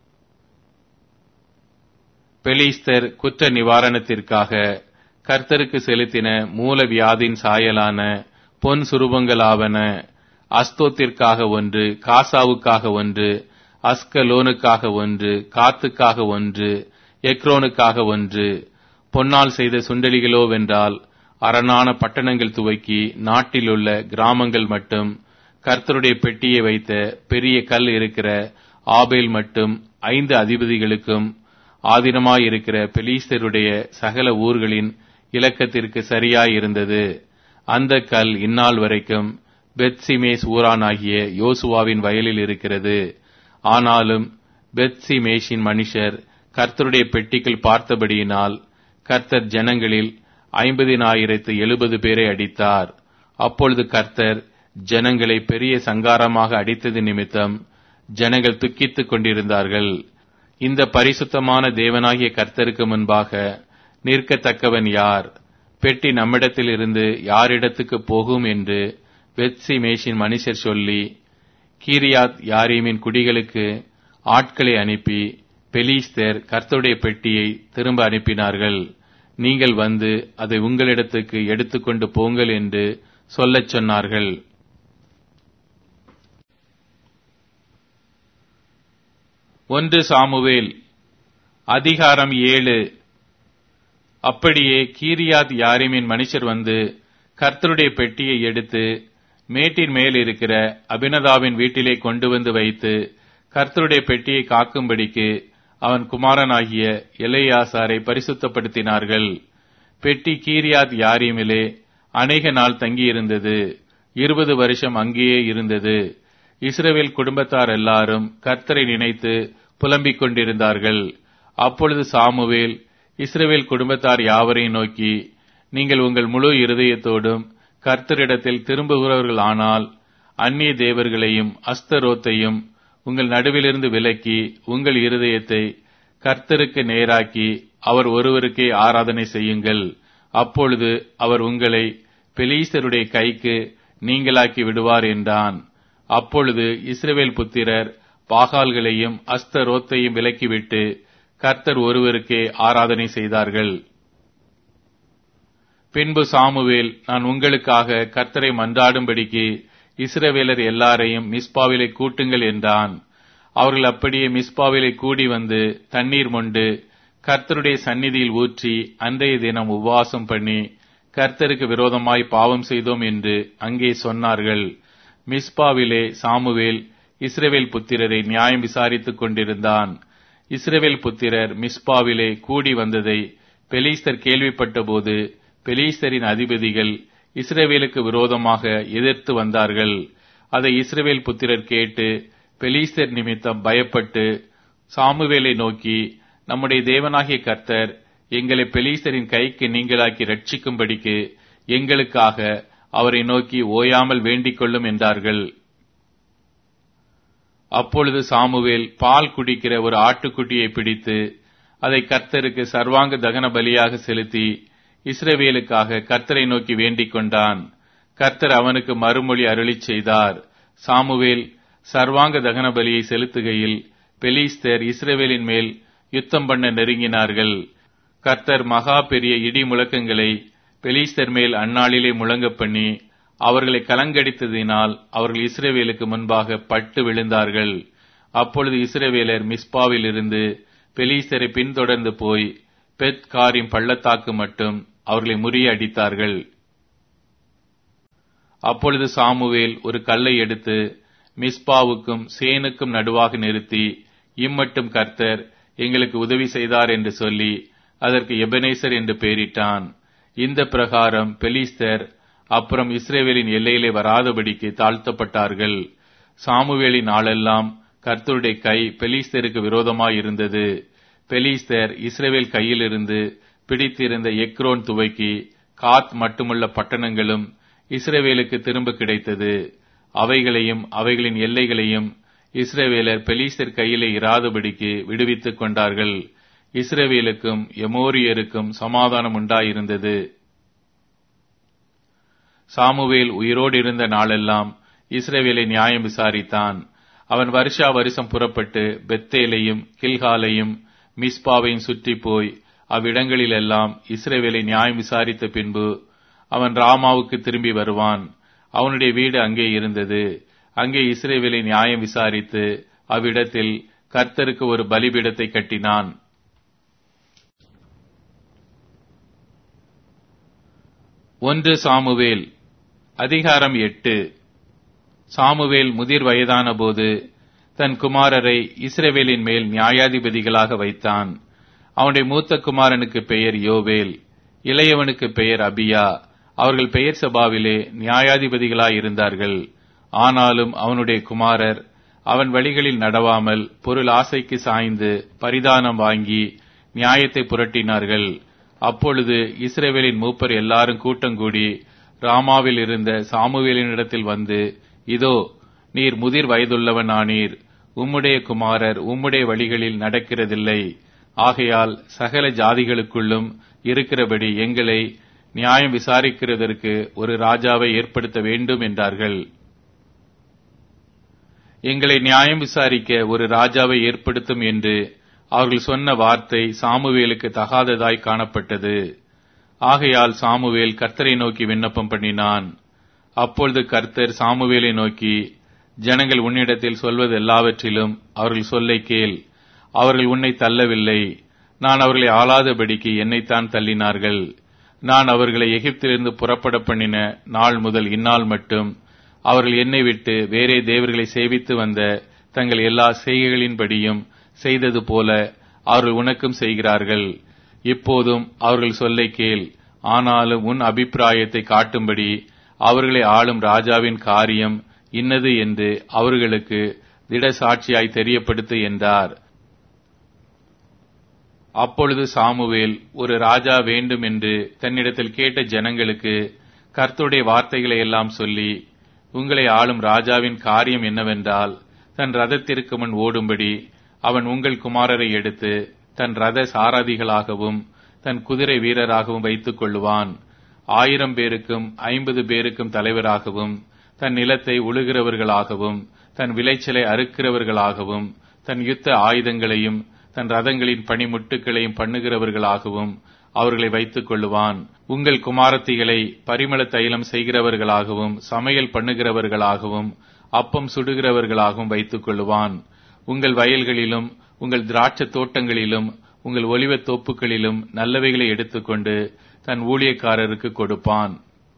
பெலிஸ்தர் குற்ற நிவாரணத்திற்காக கர்த்தருக்கு செலுத்தின மூல வியாதின் சாயலான பொன் சுரூபங்களாவன அஸ்தோத்திற்காக ஒன்று காசாவுக்காக ஒன்று அஸ்கலோனுக்காக ஒன்று காத்துக்காக ஒன்று எக்ரோனுக்காக ஒன்று பொன்னால் செய்த சுண்டலிகளோவென்றால் அரணான பட்டணங்கள் துவக்கி நாட்டிலுள்ள கிராமங்கள் மட்டும் கர்த்தருடைய பெட்டியை வைத்த பெரிய கல் இருக்கிற ஆபேல் மட்டும் ஐந்து அதிபதிகளுக்கும் ஆதீனமாயிருக்கிற பெலீஸ்தருடைய சகல ஊர்களின் இலக்கத்திற்கு சரியாயிருந்தது அந்த கல் இந்நாள் வரைக்கும் பெத்சிமேஸ் ஊரானாகிய யோசுவாவின் வயலில் இருக்கிறது ஆனாலும் பெத்சிமேஷின் மனுஷர் கர்த்தருடைய பெட்டிக்குள் பார்த்தபடியினால் கர்த்தர் ஜனங்களில் ஐம்பதினாயிரத்து எழுபது பேரை அடித்தார் அப்பொழுது கர்த்தர் ஜனங்களை பெரிய சங்காரமாக அடித்தது நிமித்தம் ஜனங்கள் துக்கித்துக் கொண்டிருந்தார்கள் இந்த பரிசுத்தமான தேவனாகிய கர்த்தருக்கு முன்பாக நிற்கத்தக்கவன் யார் பெட்டி நம்மிடத்தில் இருந்து யாரிடத்துக்கு போகும் என்று வெத்சி மேஷின் மனுஷர் சொல்லி கீரியாத் யாரீமின் குடிகளுக்கு ஆட்களை அனுப்பி பெலீஸ்தர் கர்த்தருடைய பெட்டியை திரும்ப அனுப்பினார்கள் நீங்கள் வந்து அதை உங்களிடத்துக்கு எடுத்துக்கொண்டு போங்கள் என்று சொல்லச் சொன்னார்கள் ஒன்று சாமுவேல் அதிகாரம் ஏழு அப்படியே கீரியாத் யாரிமின் மனுஷர் வந்து கர்த்தருடைய பெட்டியை எடுத்து மேட்டின் மேல் இருக்கிற அபினதாவின் வீட்டிலே கொண்டு வந்து வைத்து கர்த்தருடைய பெட்டியை காக்கும்படிக்கு அவன் குமாரனாகிய எலையாசாரை பரிசுத்தப்படுத்தினார்கள் பெட்டி கீரியாத் யாரீமிலே அநேக நாள் தங்கியிருந்தது இருபது வருஷம் அங்கேயே இருந்தது இஸ்ரவேல் குடும்பத்தார் எல்லாரும் கர்த்தரை நினைத்து புலம்பிக் கொண்டிருந்தார்கள் அப்பொழுது சாமுவேல் இஸ்ரவேல் குடும்பத்தார் யாவரையும் நோக்கி நீங்கள் உங்கள் முழு இருதயத்தோடும் கர்த்தரிடத்தில் திரும்புகிறவர்கள் ஆனால் அந்நிய தேவர்களையும் அஸ்தரோத்தையும் உங்கள் நடுவிலிருந்து விலக்கி உங்கள் இருதயத்தை கர்த்தருக்கு நேராக்கி அவர் ஒருவருக்கே ஆராதனை செய்யுங்கள் அப்பொழுது அவர் உங்களை பெலீசருடைய கைக்கு நீங்களாக்கி விடுவார் என்றான் அப்பொழுது இஸ்ரவேல் புத்திரர் பாகால்களையும் அஸ்தரோத்தையும் விலக்கிவிட்டு கர்த்தர் ஒருவருக்கே ஆராதனை செய்தார்கள் பின்பு சாமுவேல் நான் உங்களுக்காக கர்த்தரை மன்றாடும்படிக்கு இஸ்ரவேலர் எல்லாரையும் மிஸ்பாவிலே கூட்டுங்கள் என்றான் அவர்கள் அப்படியே மிஸ்பாவிலே கூடி வந்து தண்ணீர் மொண்டு கர்த்தருடைய சந்நிதியில் ஊற்றி அன்றைய தினம் உபவாசம் பண்ணி கர்த்தருக்கு விரோதமாய் பாவம் செய்தோம் என்று அங்கே சொன்னார்கள் மிஸ்பாவிலே சாமுவேல் இஸ்ரவேல் புத்திரரை நியாயம் விசாரித்துக் கொண்டிருந்தான் இஸ்ரவேல் புத்திரர் மிஸ்பாவிலே கூடி வந்ததை பெலீஸ்தர் கேள்விப்பட்டபோது பெலீஸ்தரின் அதிபதிகள் இஸ்ரவேலுக்கு விரோதமாக எதிர்த்து வந்தார்கள் அதை இஸ்ரவேல் புத்திரர் கேட்டு பெலீஸ்தர் நிமித்தம் பயப்பட்டு சாமுவேலை நோக்கி நம்முடைய தேவனாகிய கர்த்தர் எங்களை பெலீஸ்தரின் கைக்கு நீங்களாக்கி ரட்சிக்கும்படிக்கு எங்களுக்காக அவரை நோக்கி ஓயாமல் வேண்டிக் கொள்ளும் என்றார்கள் அப்பொழுது சாமுவேல் பால் குடிக்கிற ஒரு ஆட்டுக்குட்டியை பிடித்து அதை கர்த்தருக்கு சர்வாங்க தகன பலியாக செலுத்தி இஸ்ரவேலுக்காக கர்த்தரை நோக்கி வேண்டிக் கொண்டான் கர்த்தர் அவனுக்கு மறுமொழி அருளிச் செய்தார் சாமுவேல் சர்வாங்க தகன பலியை செலுத்துகையில் பெலிஸ்தர் இஸ்ரவேலின் மேல் யுத்தம் பண்ண நெருங்கினார்கள் கர்த்தர் மகா பெரிய இடி முழக்கங்களை பெலிஸ்தர் மேல் அந்நாளிலே முழங்க பண்ணி அவர்களை கலங்கடித்ததினால் அவர்கள் இஸ்ரவேலுக்கு முன்பாக பட்டு விழுந்தார்கள் அப்பொழுது இஸ்ரவேலர் மிஸ்பாவில் இருந்து பெலீஸ்தரை பின்தொடர்ந்து போய் பெத் காரிம் பள்ளத்தாக்கு மட்டும் அவர்களை முறியடித்தார்கள் அப்பொழுது சாமுவேல் ஒரு கல்லை எடுத்து மிஸ்பாவுக்கும் சேனுக்கும் நடுவாக நிறுத்தி இம்மட்டும் கர்த்தர் எங்களுக்கு உதவி செய்தார் என்று சொல்லி அதற்கு எபனேசர் என்று பெயரிட்டான் இந்த பிரகாரம் பெலிஸ்தர் அப்புறம் இஸ்ரேவேலின் எல்லையிலே வராதபடிக்கு தாழ்த்தப்பட்டார்கள் சாமுவேலின் நாளெல்லாம் கர்த்தருடைய கை பெலிஸ்தருக்கு விரோதமாய் இருந்தது பெலிஸ்தர் இஸ்ரேவேல் கையிலிருந்து பிடித்திருந்த எக்ரோன் துவக்கி காத் மட்டுமுள்ள பட்டணங்களும் இஸ்ரேவேலுக்கு திரும்ப கிடைத்தது அவைகளையும் அவைகளின் எல்லைகளையும் இஸ்ரேவேலர் பெலிஸ்தர் கையிலே இராதபடிக்கு விடுவித்துக் கொண்டார்கள் இஸ்ரேவேலுக்கும் எமோரியருக்கும் சமாதானம் உண்டாயிருந்தது சாமுவேல் உயிரோடு இருந்த நாளெல்லாம் இஸ்ரேவேலை நியாயம் விசாரித்தான் அவன் வருஷா வருஷம் புறப்பட்டு பெத்தேலையும் கில்காலையும் மிஸ்பாவையும் சுற்றி போய் அவ்விடங்களிலெல்லாம் இஸ்ரேவேலை நியாயம் விசாரித்த பின்பு அவன் ராமாவுக்கு திரும்பி வருவான் அவனுடைய வீடு அங்கே இருந்தது அங்கே இஸ்ரேவேலை நியாயம் விசாரித்து அவ்விடத்தில் கர்த்தருக்கு ஒரு பலிபீடத்தை கட்டினான் ஒன்று சாமுவேல் அதிகாரம் எட்டு சாமுவேல் முதிர் வயதான போது தன் குமாரரை இஸ்ரேவேலின் மேல் நியாயாதிபதிகளாக வைத்தான் அவனுடைய மூத்த குமாரனுக்கு பெயர் யோவேல் இளையவனுக்கு பெயர் அபியா அவர்கள் பெயர் சபாவிலே நியாயாதிபதிகளாய் இருந்தார்கள் ஆனாலும் அவனுடைய குமாரர் அவன் வழிகளில் நடவாமல் பொருள் ஆசைக்கு சாய்ந்து பரிதானம் வாங்கி நியாயத்தை புரட்டினார்கள் அப்பொழுது இஸ்ரேவேலின் மூப்பர் எல்லாரும் கூட்டங்கூடி ராமாவில் இருந்த சாமுவேலினிடத்தில் வந்து இதோ நீர் முதிர் வயதுள்ளவன் ஆனீர் உம்முடைய குமாரர் உம்முடைய வழிகளில் நடக்கிறதில்லை ஆகையால் சகல ஜாதிகளுக்குள்ளும் இருக்கிறபடி எங்களை நியாயம் விசாரிக்கிறதற்கு ஒரு ராஜாவை ஏற்படுத்த வேண்டும் என்றார்கள் எங்களை நியாயம் விசாரிக்க ஒரு ராஜாவை ஏற்படுத்தும் என்று அவர்கள் சொன்ன வார்த்தை சாமுவேலுக்கு தகாததாய் காணப்பட்டது ஆகையால் சாமுவேல் கர்த்தரை நோக்கி விண்ணப்பம் பண்ணினான் அப்பொழுது கர்த்தர் சாமுவேலை நோக்கி ஜனங்கள் உன்னிடத்தில் சொல்வது எல்லாவற்றிலும் அவர்கள் சொல்லை கேள் அவர்கள் உன்னை தள்ளவில்லை நான் அவர்களை ஆளாதபடிக்கு என்னைத்தான் தள்ளினார்கள் நான் அவர்களை எகிப்திலிருந்து புறப்பட பண்ணின நாள் முதல் இந்நாள் மட்டும் அவர்கள் என்னை விட்டு வேறே தேவர்களை சேவித்து வந்த தங்கள் எல்லா செய்கைகளின்படியும் செய்தது போல அவர்கள் உனக்கும் செய்கிறார்கள் இப்போதும் அவர்கள் சொல்லை கேள் ஆனாலும் உன் அபிப்பிராயத்தை காட்டும்படி அவர்களை ஆளும் ராஜாவின் காரியம் இன்னது என்று அவர்களுக்கு திட சாட்சியாய் தெரியப்படுத்து என்றார் அப்பொழுது சாமுவேல் ஒரு ராஜா வேண்டும் என்று தன்னிடத்தில் கேட்ட ஜனங்களுக்கு கர்த்தருடைய வார்த்தைகளை எல்லாம் சொல்லி உங்களை ஆளும் ராஜாவின் காரியம் என்னவென்றால் தன் ரதத்திற்கு முன் ஓடும்படி அவன் உங்கள் குமாரரை எடுத்து தன் ரத சாரதிகளாகவும் தன் குதிரை வீரராகவும் வைத்துக் கொள்ளுவான் ஆயிரம் பேருக்கும் ஐம்பது பேருக்கும் தலைவராகவும் தன் நிலத்தை உழுகிறவர்களாகவும் தன் விளைச்சலை அறுக்கிறவர்களாகவும் தன் யுத்த ஆயுதங்களையும் தன் ரதங்களின் பணிமுட்டுகளையும் பண்ணுகிறவர்களாகவும் அவர்களை வைத்துக் கொள்ளுவான் உங்கள் குமாரத்திகளை பரிமள தைலம் செய்கிறவர்களாகவும் சமையல் பண்ணுகிறவர்களாகவும் அப்பம் சுடுகிறவர்களாகவும் வைத்துக் கொள்ளுவான் உங்கள் வயல்களிலும் உங்கள் திராட்சை தோட்டங்களிலும் உங்கள் ஒலிவத் தோப்புகளிலும் நல்லவைகளை எடுத்துக்கொண்டு தன் ஊழியக்காரருக்கு கொடுப்பான்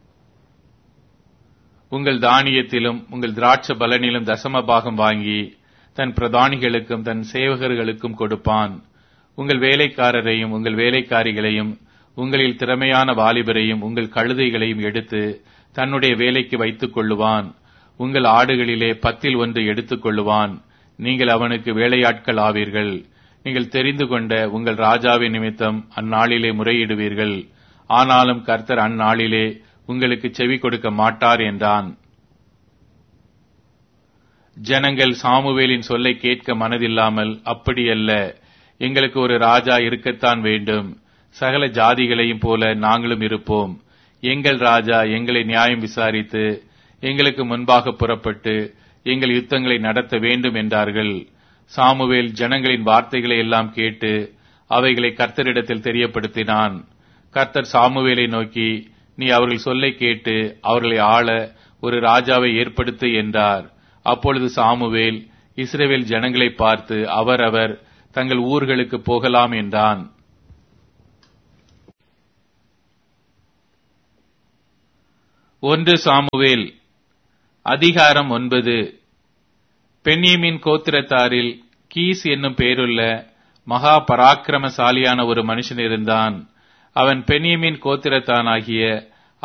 உங்கள் தானியத்திலும் உங்கள் திராட்சை பலனிலும் தசம பாகம் வாங்கி தன் பிரதானிகளுக்கும் தன் சேவகர்களுக்கும் கொடுப்பான் உங்கள் வேலைக்காரரையும் உங்கள் வேலைக்காரிகளையும் உங்களில் திறமையான வாலிபரையும் உங்கள் கழுதைகளையும் எடுத்து தன்னுடைய வேலைக்கு வைத்துக் கொள்ளுவான் உங்கள் ஆடுகளிலே பத்தில் ஒன்று எடுத்துக் கொள்ளுவான் நீங்கள் அவனுக்கு வேலையாட்கள் ஆவீர்கள் நீங்கள் தெரிந்து கொண்ட உங்கள் ராஜாவின் நிமித்தம் அந்நாளிலே முறையிடுவீர்கள் ஆனாலும் கர்த்தர் அந்நாளிலே உங்களுக்கு செவி கொடுக்க மாட்டார் என்றான் ஜனங்கள் சாமுவேலின் சொல்லை கேட்க மனதில்லாமல் அப்படியல்ல எங்களுக்கு ஒரு ராஜா இருக்கத்தான் வேண்டும் சகல ஜாதிகளையும் போல நாங்களும் இருப்போம் எங்கள் ராஜா எங்களை நியாயம் விசாரித்து எங்களுக்கு முன்பாக புறப்பட்டு எங்கள் யுத்தங்களை நடத்த வேண்டும் என்றார்கள் சாமுவேல் ஜனங்களின் வார்த்தைகளை எல்லாம் கேட்டு அவைகளை கர்த்தரிடத்தில் தெரியப்படுத்தினான் கர்த்தர் சாமுவேலை நோக்கி நீ அவர்கள் சொல்லை கேட்டு அவர்களை ஆள ஒரு ராஜாவை ஏற்படுத்து என்றார் அப்பொழுது சாமுவேல் இஸ்ரவேல் ஜனங்களை பார்த்து அவரவர் தங்கள் ஊர்களுக்கு போகலாம் என்றான் ஒன்று சாமுவேல் அதிகாரம் ஒன்பது பெண்ணியமின் கோத்திரத்தாரில் கீஸ் என்னும் பேருள்ள மகா பராக்கிரமசாலியான ஒரு மனுஷன் இருந்தான் அவன் பெண்ணியமின் கோத்திரத்தானாகிய